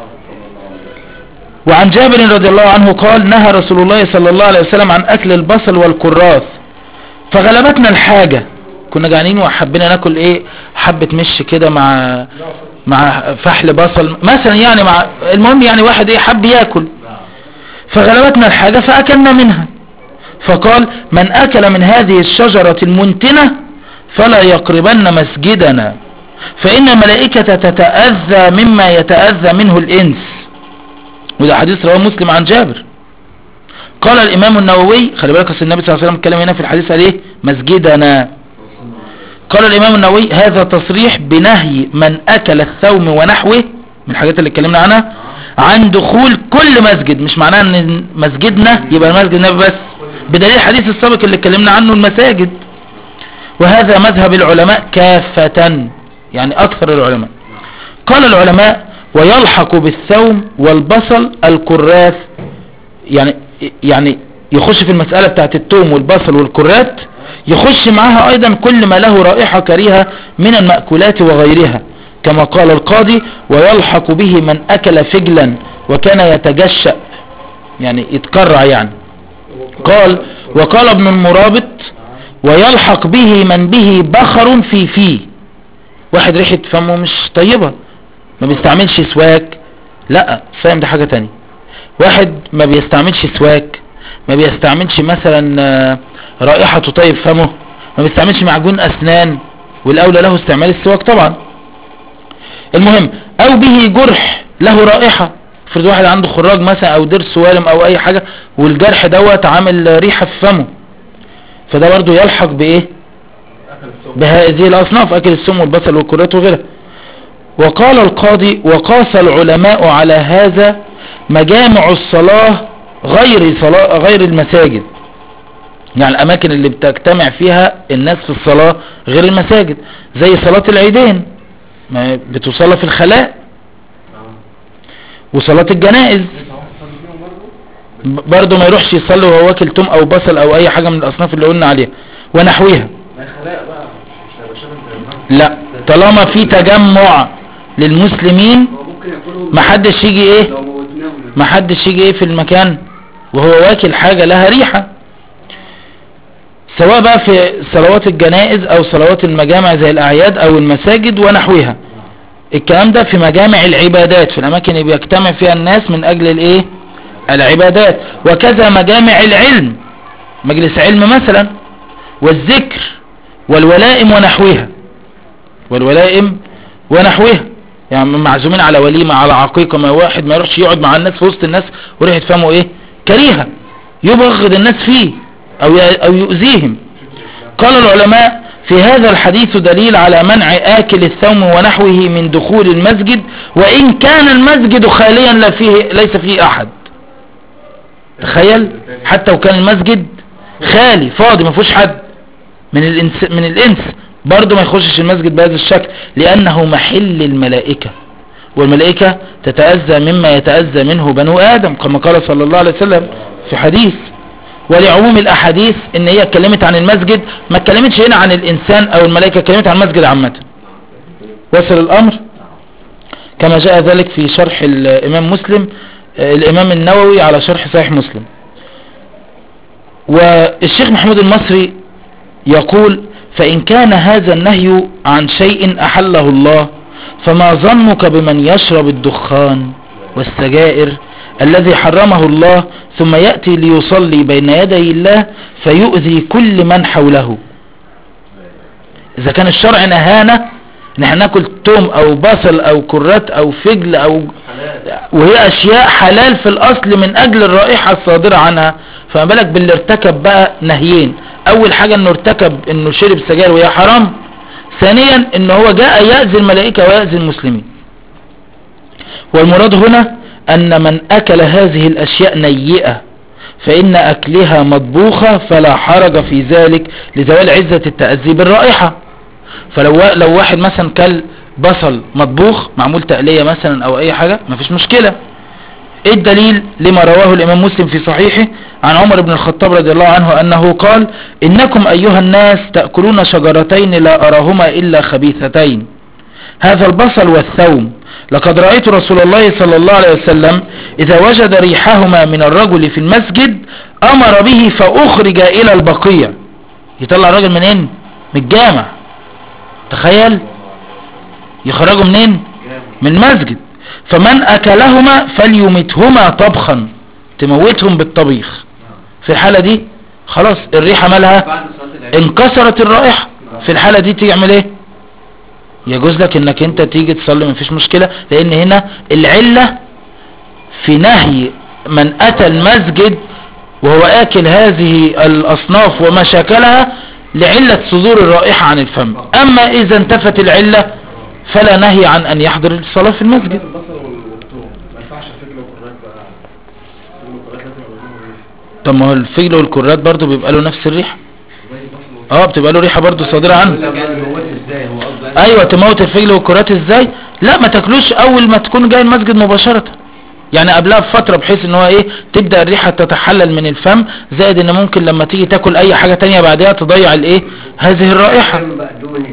[SPEAKER 1] وعن جابر رضي الله عنه قال نهى رسول الله صلى الله عليه وسلم عن اكل البصل والكراث فغلبتنا الحاجة كنا جعانين وحبينا ناكل ايه حبة مش كده مع مع فحل بصل مثلا يعني مع المهم يعني واحد ايه حب ياكل فغلبتنا الحاجة فاكلنا منها فقال من اكل من هذه الشجرة المنتنة فلا يقربن مسجدنا فان الملائكة تتأذى مما يتأذى منه الانس وده حديث رواه مسلم عن جابر قال الامام النووي خلي بالك اصل النبي صلى الله عليه وسلم اتكلم هنا في الحديث عليه مسجدنا قال الامام النووي هذا تصريح بنهي من اكل الثوم ونحوه من الحاجات اللي اتكلمنا عنها عن دخول كل مسجد مش معناه ان مسجدنا يبقى مسجد النبي بس بدليل الحديث السابق اللي اتكلمنا عنه المساجد وهذا مذهب العلماء كافة يعني اكثر العلماء قال العلماء ويلحق بالثوم والبصل الكراث يعني يعني يخش في المسألة بتاعت التوم والبصل والكرات يخش معها ايضا كل ما له رائحة كريهة من المأكولات وغيرها كما قال القاضي ويلحق به من اكل فجلا وكان يتجشأ يعني يتكرع يعني قال وقال ابن المرابط ويلحق به من به بخر في فيه واحد ريحة فمه مش طيبة ما بيستعملش سواك لا فاهم ده حاجة تانية واحد ما بيستعملش سواك ما بيستعملش مثلا آه، رائحة تطيب فمه ما بيستعملش معجون اسنان والاولى له استعمال السواك طبعا المهم او به جرح له رائحة افرض واحد عنده خراج مثلا او ضرس وارم او اي حاجة والجرح دوت عامل ريحة في فمه فده برضو يلحق بايه بهذه الاصناف اكل السم والبصل والكرات وغيرها وقال القاضي وقاس العلماء على هذا مجامع الصلاة غير صلاة غير المساجد يعني الاماكن اللي بتجتمع فيها الناس في الصلاة غير المساجد زي صلاة العيدين ما بتصلى في الخلاء وصلاة الجنائز ب- برضه ما يروحش يصلي وهو واكل توم او بصل او اي حاجة من الاصناف اللي قلنا عليها ونحوها
[SPEAKER 3] ما خلاء بقى مش هيبقى شبه زي
[SPEAKER 1] لا طالما في تجمع للمسلمين
[SPEAKER 2] هو ممكن ياكلهم
[SPEAKER 1] محدش يجي ايه
[SPEAKER 2] لو موتناهم
[SPEAKER 1] محدش يجي ايه في المكان وهو واكل حاجة لها ريحة سواء بقى في صلوات الجنائز او صلوات المجامع زي الاعياد او المساجد ونحوها الكلام ده في مجامع العبادات في الاماكن اللي بيجتمع فيها الناس من اجل الايه العبادات وكذا مجامع العلم مجلس علم مثلا والذكر والولائم ونحوها والولائم ونحوها يعني معزومين على وليمة على عقيقة ما واحد ما يروحش يقعد مع الناس في وسط الناس وريحة فمه ايه كريهة يبغض الناس فيه او ي- او يؤذيهم قال العلماء في هذا الحديث دليل على منع آكل الثوم ونحوه من دخول المسجد وإن كان المسجد خاليا لا فيه ليس فيه أحد تخيل حتى وكان المسجد خالي فاضي ما فيهوش حد من الانس من الانس برضه ما يخشش المسجد بهذا الشكل لانه محل الملائكة والملائكة تتأذى مما يتأذى منه بنو آدم كما قال صلى الله عليه وسلم في حديث ولعموم الأحاديث ان هي اتكلمت عن المسجد ما اتكلمتش هنا عن الإنسان أو الملائكة اتكلمت عن المسجد عامة وصل الأمر كما جاء ذلك في شرح الإمام مسلم آه، الإمام النووي على شرح صحيح مسلم والشيخ محمود المصري يقول فإن كان هذا النهي عن شيء أحله الله فما ظنك بمن يشرب الدخان والسجائر الذي حرمه الله ثم يأتي ليصلي بين يدي الله فيؤذي كل من حوله إذا كان الشرع نهانا ان احنا ناكل توم او بصل او كرات او فجل او
[SPEAKER 3] حلال
[SPEAKER 1] وهي اشياء حلال في الاصل من اجل الرائحة الصادرة عنها فما بالك باللي ارتكب بقى نهيين اول حاجة انه ارتكب انه شرب سجاير وهي حرام ثانيا ان هو جاء يأذي الملائكة ويأذي المسلمين والمراد هنا ان من اكل هذه الاشياء نيئة فان اكلها مطبوخة فلا حرج في ذلك لزوال عزة التأذي بالرائحة فلو لو واحد مثلا كل بصل مطبوخ معمول تقلية مثلا او اي حاجة مفيش مشكلة ايه الدليل لما رواه الامام مسلم في صحيحه عن عمر بن الخطاب رضي الله عنه انه قال انكم ايها الناس تأكلون شجرتين لا اراهما الا خبيثتين هذا البصل والثوم لقد رأيت رسول الله صلى الله عليه وسلم اذا وجد ريحهما من الرجل في المسجد امر به فاخرج الى البقيع يطلع الراجل منين من الجامع تخيل يخرجوا منين من مسجد فمن اكلهما فليمتهما طبخا تموتهم بالطبيخ في الحالة دي خلاص الريحة مالها
[SPEAKER 2] بعد صلاة العشاء
[SPEAKER 1] انكسرت الرائحة في الحالة دي تعمل ايه يجوز لك انك انت تيجي تصلي مفيش مشكلة لان هنا العلة في نهي من اتى المسجد وهو اكل هذه الاصناف وما شاكلها لعلة صدور الرائحة عن الفم اما اذا انتفت العلة فلا نهي عن ان يحضر الصلاة في المسجد
[SPEAKER 3] البصل والثوم ما ينفعش فجل وكرات بقى فجل وكرات لازم يبقى لهم ريح
[SPEAKER 1] طب ما هو الفجل والكرات برضو بيبقى له نفس الريحة
[SPEAKER 3] زي البصل
[SPEAKER 1] اه بتبقى له ريحة برضو صادرة عنه
[SPEAKER 4] يقول لك يعني موت ازاي هو قصده
[SPEAKER 1] ايوه تموت الفجل والكرات ازاي لا ما تاكلوش اول ما تكون جاي المسجد مباشرة يعني قبلها بفترة بحيث ان هو ايه تبدأ الريحة تتحلل من الفم زائد ان ممكن لما تيجي تاكل اي حاجة تانية بعدها تضيع الايه هذه الرائحة
[SPEAKER 4] بقدونس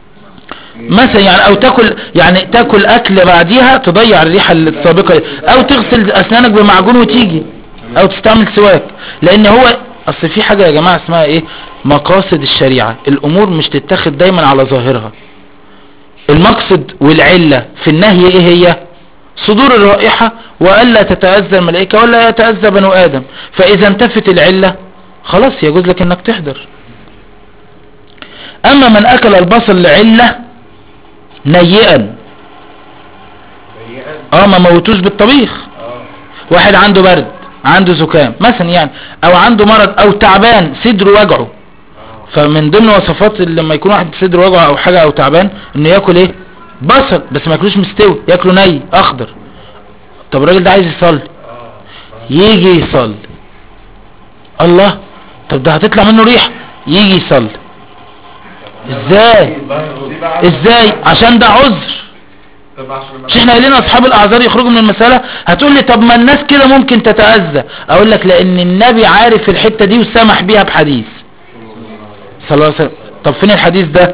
[SPEAKER 1] مثلا يعني او تاكل يعني تاكل اكل بعديها تضيع الريحة السابقة او تغسل اسنانك بمعجون وتيجي او تستعمل سواك لان هو اصل في حاجة يا جماعة اسمها ايه مقاصد الشريعة الامور مش تتاخد دايما على ظاهرها المقصد والعلة في النهي ايه هي صدور الرائحة والا تتأذى الملائكة ولا يتأذى بنو ادم فاذا انتفت العلة خلاص يجوز لك انك تحضر اما من اكل البصل لعلة نيئا اه ما موتوش بالطبيخ واحد عنده برد عنده زكام مثلا يعني او عنده مرض او تعبان صدره وجعه فمن ضمن وصفات اللي لما يكون واحد صدره وجعه او حاجة او تعبان انه ياكل ايه بصل بس ما ياكلوش مستوي ياكله ني اخضر طب الراجل ده عايز يصلي يجي يصلي الله طب ده هتطلع منه ريحة يجي يصلي ازاي ازاي عشان ده عذر مش احنا قايلين اصحاب الاعذار يخرجوا من المسألة هتقول لي طب ما الناس كده ممكن تتأذى اقول لك لان النبي عارف الحتة دي وسمح بيها بحديث صلى الله عليه وسلم طب فين الحديث ده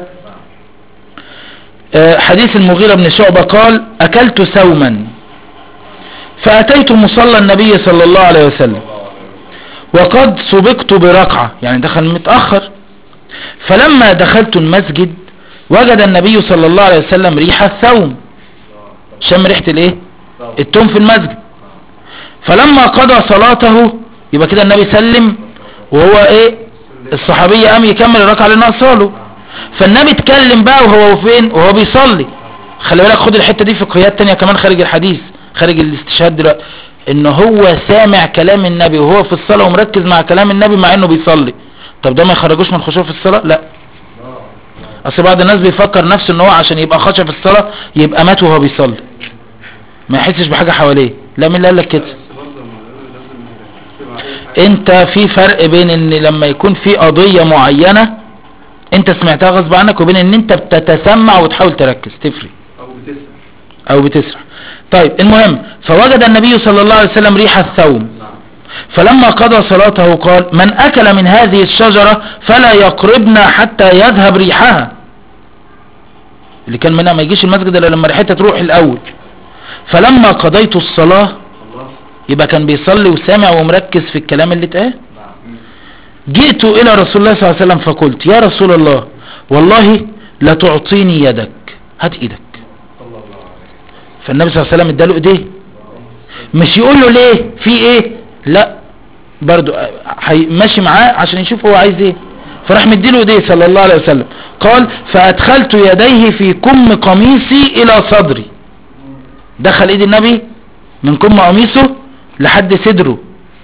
[SPEAKER 1] آه، حديث المغيرة بن شعبة قال اكلت سوما فاتيت مصلى النبي صلى الله عليه وسلم وقد سبقت بركعة يعني دخل متأخر فلما دخلت المسجد وجد النبي صلى الله عليه وسلم ريح الثوم شم ريحة الايه التوم في المسجد فلما قضى صلاته يبقى كده النبي سلم وهو ايه الصحابي قام يكمل الركعة اللي ناقصاله فالنبي اتكلم بقى وهو فين وهو بيصلي خلي بالك خد الحتة دي في قياد تانية كمان خارج الحديث خارج الاستشهاد دلوقتي ان هو سامع كلام النبي وهو في الصلاة ومركز مع كلام النبي مع انه بيصلي طب ده ما يخرجوش من الخشوع في الصلاة لا اصل بعض الناس بيفكر نفسه ان هو عشان يبقى خاشع في الصلاة يبقى مات وهو بيصلي ما يحسش بحاجة حواليه لا مين اللي قال لك كده
[SPEAKER 2] بس برضه لازم نركز عليه.
[SPEAKER 1] انت في فرق بين ان لما يكون في قضية معينة انت سمعتها غصب عنك وبين ان انت بتتسمع وتحاول تركز تفرق
[SPEAKER 2] او بتسرح
[SPEAKER 1] او بتسرح طيب المهم فوجد النبي صلى الله عليه وسلم ريح الثوم
[SPEAKER 2] نعم
[SPEAKER 1] فلما قضى صلاته قال من اكل من هذه الشجرة فلا يقربنا حتى يذهب ريحها اللي كان منها ما يجيش المسجد الا لما ريحتها تروح الاول فلما قضيت الصلاة
[SPEAKER 2] الله
[SPEAKER 1] يبقى كان بيصلي وسامع ومركز في الكلام اللي اتقال جئت الى رسول الله صلى الله عليه وسلم فقلت يا رسول الله والله لا تعطيني يدك هات ايدك فالنبي صلى الله عليه وسلم اداله ايديه مش يقول له ليه في ايه لا برضو حي- ماشي معاه عشان يشوف هو عايز ايه فراح مديله ايديه صلى الله عليه وسلم قال فادخلت يديه في كم قميصي الى صدري دخل ايد النبي من كم قميصه لحد صدره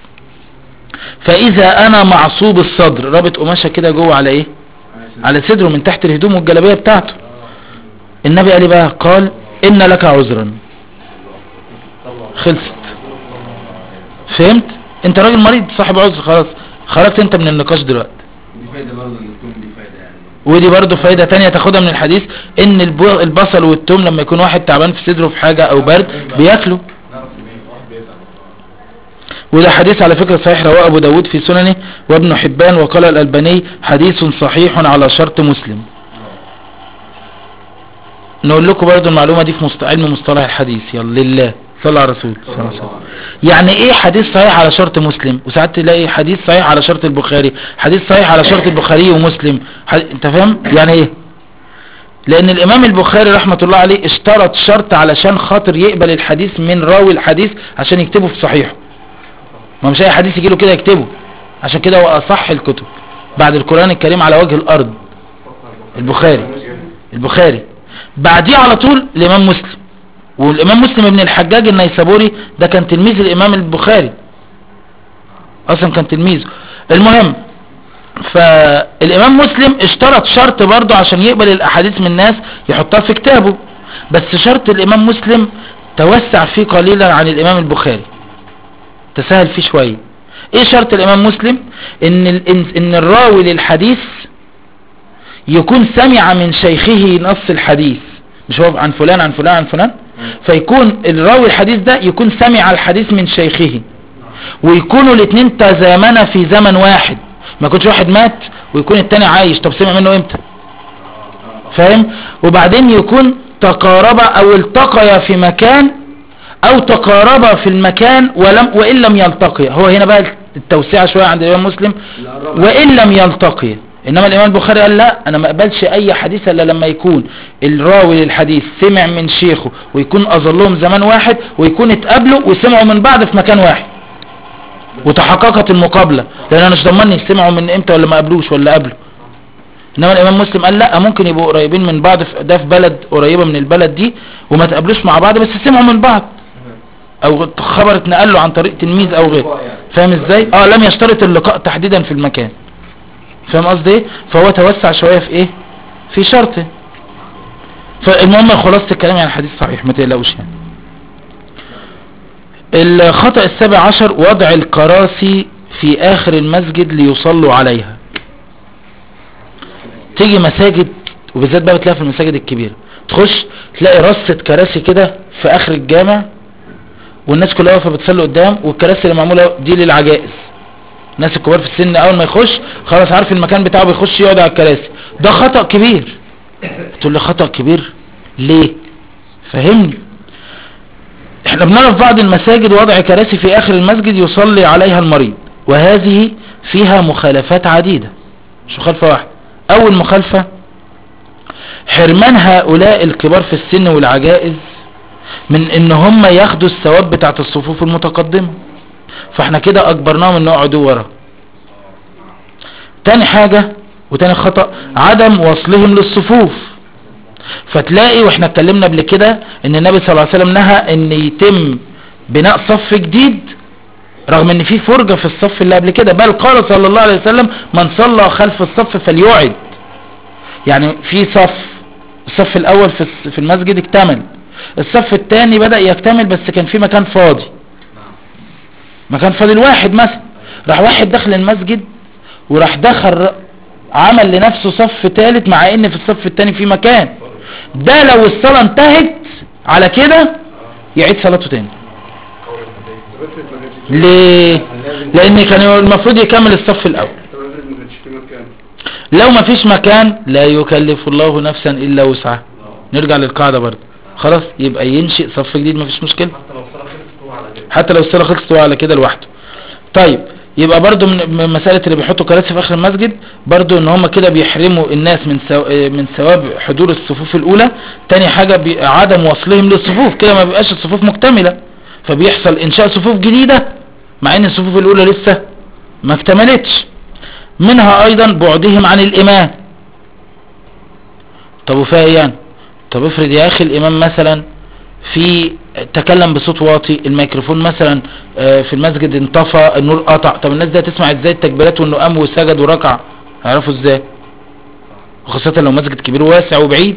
[SPEAKER 1] فاذا انا معصوب الصدر رابط قماشة كده جوه على ايه على صدره من تحت الهدوم والجلابية بتاعته النبي قال إيه بقى قال ان لك عذرا خلصت فهمت انت راجل مريض صاحب عذر خلاص خرجت انت من النقاش دلوقتي
[SPEAKER 3] دي فايدة برضه اللي تكون دي فايدة يعني
[SPEAKER 1] ودي برضو فايدة تانية تاخدها من الحديث ان الب- البصل والثوم لما يكون واحد تعبان في صدره في حاجة او برد بياكله
[SPEAKER 3] نعرف ان واحد بيتعب
[SPEAKER 1] وده حديث على فكرة صحيح رواه ابو داود في سننه وابن حبان وقال الالباني حديث صحيح على شرط مسلم نقول لكم برضو المعلومة دي في مست... علم مصطلح الحديث يلا لله صلى على رسول صلى الله عليه وسلم يعني ايه حديث صحيح على شرط مسلم وساعات تلاقي حديث صحيح على شرط البخاري حديث صحيح على شرط البخاري ومسلم ح... انت فاهم يعني ايه لان الامام البخاري رحمة الله عليه اشترط شرط علشان خاطر يقبل الحديث من راوي الحديث عشان يكتبه في صحيحه ما مش اي حديث يجيله كده يكتبه عشان كده هو اصح الكتب بعد القرآن الكريم على وجه الارض البخاري البخاري بعديه على طول الامام مسلم والامام مسلم ابن الحجاج النيسابوري ده كان تلميذ الامام البخاري اصلا كان تلميذه المهم فالامام مسلم اشترط شرط برضه عشان يقبل الاحاديث من الناس يحطها في كتابه بس شرط الامام مسلم توسع فيه قليلا عن الامام البخاري تسهل فيه شوية ايه شرط الامام مسلم ان, ال- ان, إن الراوي للحديث يكون سمع من شيخه نص الحديث مش هو عن فلان عن فلان عن فلان فيكون الراوي الحديث ده يكون سمع الحديث من شيخه ويكونوا الاثنين تزامنا في زمن واحد ما يكونش واحد مات ويكون التاني عايش طب سمع منه امتى فاهم وبعدين يكون تقاربا او التقيا في مكان او تقاربا في المكان ولم وان لم يلتقيا هو هنا بقى التوسعة شوية عند الامام مسلم وان لم يلتقيا انما الامام البخاري قال لا انا ما اقبلش اي حديث الا لما يكون الراوي للحديث سمع من شيخه ويكون اظلهم زمان واحد ويكون اتقابلوا وسمعوا من بعض في مكان واحد وتحققت المقابلة لان انا مش ضمني سمعوا من امتى ولا ما قابلوش ولا قابلوا انما الامام مسلم قال لا ممكن يبقوا قريبين من بعض في- ده في بلد قريبة من البلد دي وما تقابلوش مع بعض بس سمعوا من بعض او خبر اتنقل له عن طريق تلميذ او غيره فاهم ازاي اه لم يشترط اللقاء تحديدا في المكان فاهم قصدي ايه فهو توسع شوية في ايه في شرطه فالمهم خلاصة الكلام يعني الحديث صحيح ما تقلقوش يعني الخطأ السابع عشر وضع الكراسي في اخر المسجد ليصلوا عليها تيجي مساجد وبالذات بقى بتلاقيها في المساجد الكبيرة تخش تلاقي رصة كراسي كده في اخر الجامع والناس كلها واقفه بتصلي قدام والكراسي اللي معموله دي للعجائز الناس الكبار في السن اول ما يخش خلاص عارف المكان بتاعه بيخش يقعد على الكراسي ده خطأ كبير تقول لي خطأ كبير ليه فهمني احنا بنرى في بعض المساجد وضع كراسي في اخر المسجد يصلي عليها المريض وهذه فيها مخالفات عديدة مش مخالفة واحدة اول مخالفة حرمان هؤلاء الكبار في السن والعجائز من ان هم ياخدوا الثواب بتاعت الصفوف المتقدمة فاحنا كده اجبرناهم ان يقعدوا ورا تاني حاجة وتاني خطأ عدم وصلهم للصفوف فتلاقي واحنا اتكلمنا قبل كده ان النبي صلى الله عليه وسلم نهى ان يتم بناء صف جديد رغم ان في فرجة في الصف اللي قبل كده بل قال صلى الله عليه وسلم من صلى خلف الصف فليعد يعني في صف الصف الاول في الس- في المسجد اكتمل الصف الثاني بدأ يكتمل بس كان في مكان فاضي مكان فاضي الواحد مثلا راح واحد دخل المسجد وراح دخل عمل لنفسه صف ثالث مع ان في الصف الثاني في مكان ده لو الصلاة انتهت على كده يعيد صلاته تاني ليه لان كان المفروض يكمل الصف الاول
[SPEAKER 2] طب افرض ما كانش في مكان
[SPEAKER 1] لو ما فيش مكان لا يكلف الله نفسا الا وسعها نرجع للقاعدة برضه خلاص يبقى ينشئ صف جديد ما فيش مشكلة
[SPEAKER 3] حتى لو الصلاة خلصت هو على كده
[SPEAKER 1] حتى لو الصلاة خلصت هو على كده لوحده طيب يبقى برضو من من مسألة اللي بيحطوا كراسي في آخر المسجد برضو ان هم كده بيحرموا الناس من سو... من ثواب حضور الصفوف الأولى تاني حاجة بي... عدم وصلهم للصفوف كده ما بيبقاش الصفوف مكتملة فبيحصل إنشاء صفوف جديدة مع ان الصفوف الأولى لسه ما اكتملتش منها أيضا بعدهم عن الإمام طب وفيها ايه يعني طب افرض يا أخي الإمام مثلا في تكلم بصوت واطي الميكروفون مثلا آه، في المسجد انطفى النور قطع طب الناس دي هتسمع ازاي التكبيرات وانه قام وسجد وركع هيعرفوا ازاي وخاصة لو مسجد كبير واسع وبعيد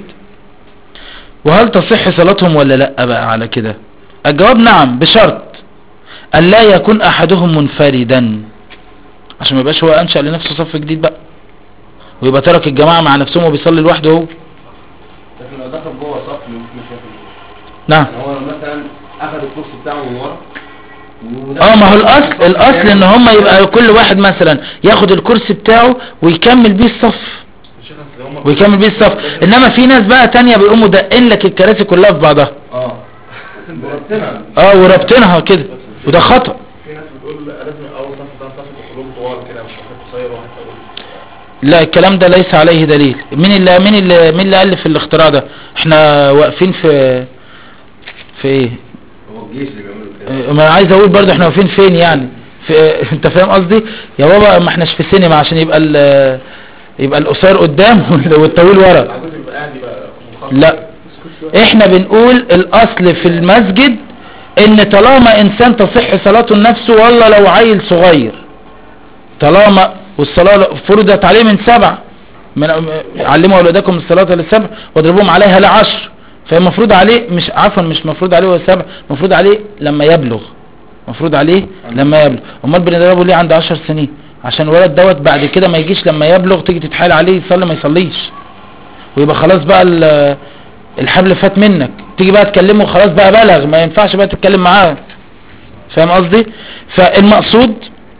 [SPEAKER 1] وهل تصح صلاتهم ولا لا بقى على كده الجواب نعم بشرط أن لا يكون أحدهم منفردا عشان ما يبقاش هو أنشأ لنفسه صف جديد بقى ويبقى ترك الجماعة مع نفسهم وبيصلي لوحده هو
[SPEAKER 3] لكن لو دخل جوه صف مش هياخد
[SPEAKER 1] نعم
[SPEAKER 3] يعني هو مثلا اخذ الكرسي بتاعه من ورا
[SPEAKER 1] اه ما هو الاصل الاصل ان هم يبقى كل واحد مثلا ياخد الكرسي بتاعه ويكمل بيه الصف
[SPEAKER 3] الشيخ أصل هم-
[SPEAKER 1] ويكمل بيه الصف انما في ناس بقى تانية بيقوموا دقين لك الكراسي كلها في بعضها
[SPEAKER 3] اه مرتبها
[SPEAKER 1] اه وربطينها كده وده خطأ
[SPEAKER 3] في ناس بتقول لا، لازم اول صف ده صف كلهم طوال كده مش واحد قصير وواحد طويل
[SPEAKER 1] لا الكلام ده ليس عليه دليل مين اللي مين اللي مين اللي الف الاختراع ده احنا واقفين في في ايه
[SPEAKER 3] هو الجيش اللي بيعملوا كده
[SPEAKER 1] اه، ما انا عايز اقول برضه احنا واقفين فين يعني في انت فاهم قصدي يا بابا ما احناش في سينما عشان يبقى ال يبقى القصير قدام والطويل ورا
[SPEAKER 3] العجوز يبقى قاعد يبقى مخطط
[SPEAKER 1] لا احنا بنقول الاصل في المسجد ان طالما انسان تصح صلاته لنفسه والله لو عيل صغير طالما والصلاة فرضت عليه من سبع من علموا اولادكم الصلاة للسبع واضربوهم عليها لعشر فالمفروض عليه مش عفوا مش مفروض عليه هو السبع مفروض عليه لما يبلغ مفروض عليه لما يبلغ امال بنضربه ليه عند عشر سنين عشان الولد دوت بعد كده ما يجيش لما يبلغ تيجي تتحايل عليه يصلي ما يصليش ويبقى خلاص بقى ال- الحبل فات منك تيجي بقى تكلمه خلاص بقى بلغ ما ينفعش بقى تتكلم معاه فاهم قصدي فالمقصود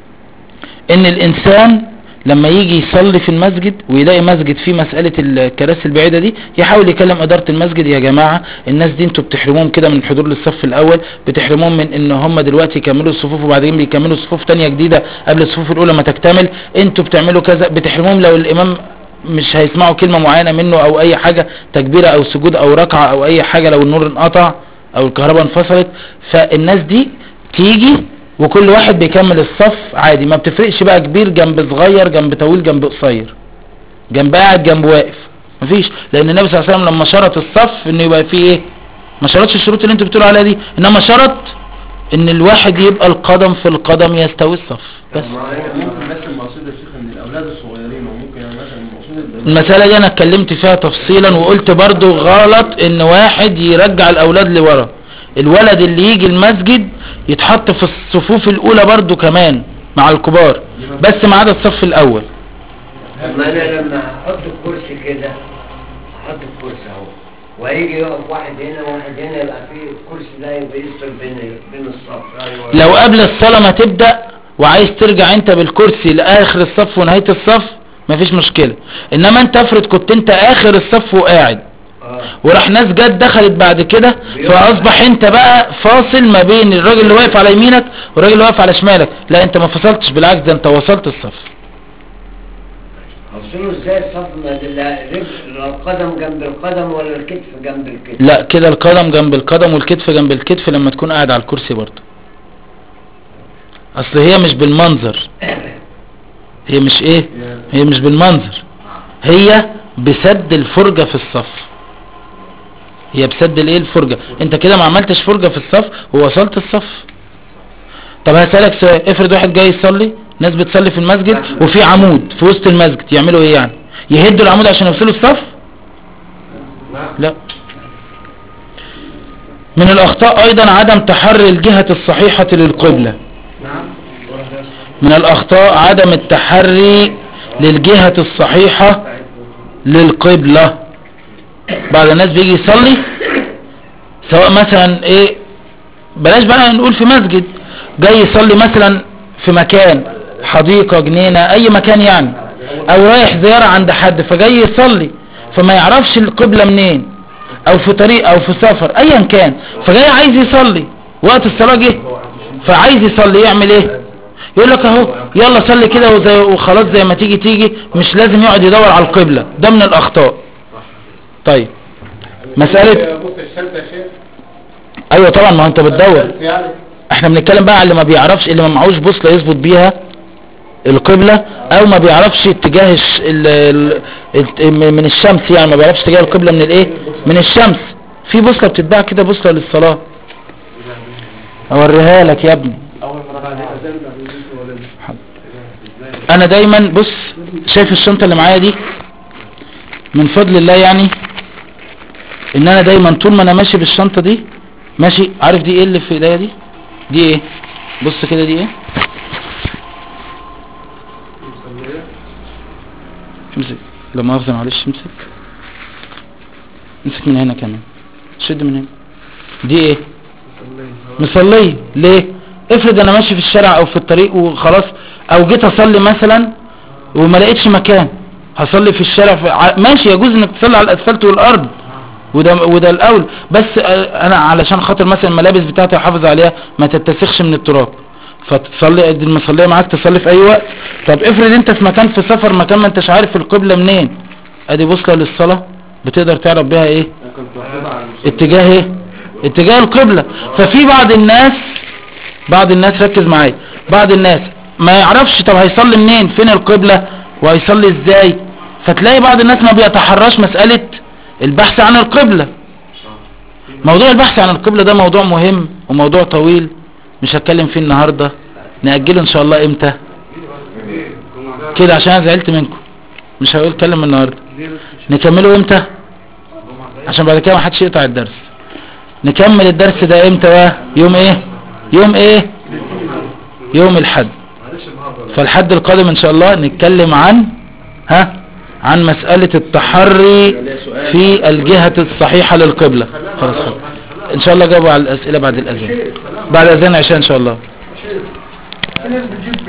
[SPEAKER 1] ان الانسان لما يجي يصلي في المسجد ويلاقي مسجد فيه مسألة الكراسي البعيدة دي يحاول يكلم ادارة المسجد يا جماعة الناس دي انتوا بتحرموهم كده من الحضور للصف الاول بتحرموهم من ان هم دلوقتي يكملوا الصفوف وبعدين بيكملوا صفوف تانية جديدة قبل الصفوف الاولى ما تكتمل انتوا بتعملوا كذا بتحرموهم لو الامام مش هيسمعوا كلمة معينة منه او اي حاجة تكبيرة او سجود او ركعة او اي حاجة لو النور انقطع او الكهرباء انفصلت فالناس دي تيجي وكل واحد بيكمل الصف عادي ما بتفرقش بقى كبير جنب صغير جنب طويل جنب قصير جنب قاعد جنب واقف مفيش لان النبي صلى الله عليه وسلم لما شرط الصف انه يبقى فيه ايه ما شرطش الشروط اللي انتوا بتقولوا عليها دي انما شرط ان الواحد يبقى القدم في القدم يستوي الصف بس
[SPEAKER 3] ممكن بس المقصود يا شيخ ان الاولاد الصغيرين وممكن يعني مثلا المقصود
[SPEAKER 1] المسألة دي انا اتكلمت فيها تفصيلا وقلت برضو غلط ان واحد يرجع الاولاد لورا الولد اللي يجي المسجد يتحط في الصفوف الاولى برضو كمان مع الكبار بس ما عدا الصف الاول
[SPEAKER 4] طب ما انا لما احط الكرسي كده احط الكرسي اهو وهيجي يقف واحد هنا وواحد هنا يبقى في الكرسي ده يبقى يستر بين بين الصف ايوه
[SPEAKER 1] لو قبل الصلاة ما تبدأ وعايز ترجع انت بالكرسي لاخر الصف ونهاية الصف مفيش مشكلة انما انت افرض كنت انت اخر الصف وقاعد
[SPEAKER 4] اه
[SPEAKER 1] وراح ناس جت دخلت بعد كده فاصبح انت بقى فاصل ما بين الراجل اللي واقف على يمينك والراجل اللي واقف على شمالك لا انت ما فصلتش بالعكس ده انت وصلت الصف
[SPEAKER 4] اوصله ازاي الصف ما لا رجل- لا القدم جنب القدم ولا الكتف جنب الكتف
[SPEAKER 1] لا كده القدم جنب القدم والكتف جنب الكتف لما تكون قاعد على الكرسي برضه اصل هي مش بالمنظر هي مش ايه هي مش بالمنظر هي بسد الفرجة في الصف هي بسد الايه الفرجة انت كده ما عملتش فرجة في الصف ووصلت الصف طب هسألك سؤال افرض واحد جاي يصلي ناس بتصلي في المسجد وفي عمود في وسط المسجد يعملوا ايه يعني يهدوا العمود عشان يوصلوا الصف لا من الاخطاء ايضا عدم تحري الجهة الصحيحة للقبلة
[SPEAKER 2] نعم
[SPEAKER 1] من الاخطاء عدم التحري للجهة الصحيحة للقبلة بعض الناس بيجي يصلي سواء مثلا ايه بلاش بقى نقول في مسجد جاي يصلي مثلا في مكان حديقة جنينة اي مكان يعني او رايح زيارة عند حد فجاي يصلي فما يعرفش القبلة منين او في طريق او في سفر ايا كان فجاي عايز يصلي وقت الصلاة جه فعايز يصلي يعمل ايه يقول لك اهو يلا صلي كده وزي وخلاص زي ما تيجي تيجي مش لازم يقعد يدور على القبلة ده من الاخطاء طيب مسألة
[SPEAKER 3] بص الشمس يا شيخ
[SPEAKER 1] ايوه طبعا ما هو انت بتدور
[SPEAKER 3] الشمس يعني
[SPEAKER 1] احنا بنتكلم بقى على اللي ما بيعرفش اللي ما معهوش بوصله يظبط بيها القبلة او ما بيعرفش اتجاه الش... ال... ال... ال... من الشمس يعني ما بيعرفش اتجاه القبلة من الايه من الشمس في بوصلة بتتباع كده بوصلة للصلاة اوريها لك يا ابني انا دايما بص شايف الشنطة اللي معايا دي من فضل الله يعني ان انا دايما طول ما انا ماشي بالشنطة دي ماشي عارف دي ايه اللي في ايديا دي دي ايه بص كده دي ايه امسك لا مؤاخذة معلش امسك امسك من هنا كمان شد من هنا دي ايه مصلية ليه افرض انا ماشي في الشارع او في الطريق وخلاص او جيت اصلي مثلا وما لقيتش مكان هصلي في الشارع في ع- ماشي يجوز انك تصلي على الاسفلت والارض وده وده الاول بس آه، انا علشان خاطر مثلا الملابس بتاعتي احافظ عليها ما تتسخش من التراب فتصلي دي المصليه معاك تصلي في اي وقت طب افرض انت في مكان في سفر مكان ما انتش عارف القبله منين ادي بوصله للصلاه بتقدر تعرف بيها ايه
[SPEAKER 3] ممكن تاخدها على المصلي.
[SPEAKER 1] اتجاه ايه اتجاه القبلة ففي بعض الناس بعض الناس ركز معايا بعض الناس ما يعرفش طب هيصلي منين فين القبلة وهيصلي ازاي فتلاقي بعض الناس ما بيتحرش مسألة البحث عن القبلة موضوع البحث عن القبلة ده موضوع مهم وموضوع طويل مش هتكلم فيه النهاردة نأجله ان شاء الله امتى كده عشان انا زعلت منكم مش هقول اتكلم النهاردة نكمله امتى عشان بعد كده ما حدش يقطع الدرس نكمل الدرس ده امتى بقى يوم ايه يوم ايه يوم الحد فالحد القادم ان شاء الله نتكلم عن ها عن مسألة التحري في الجهة الصحيحة للقبلة خلاص خلاص ان شاء الله جاوبوا على الاسئلة بعد الاذان بعد اذان عشاء ان شاء الله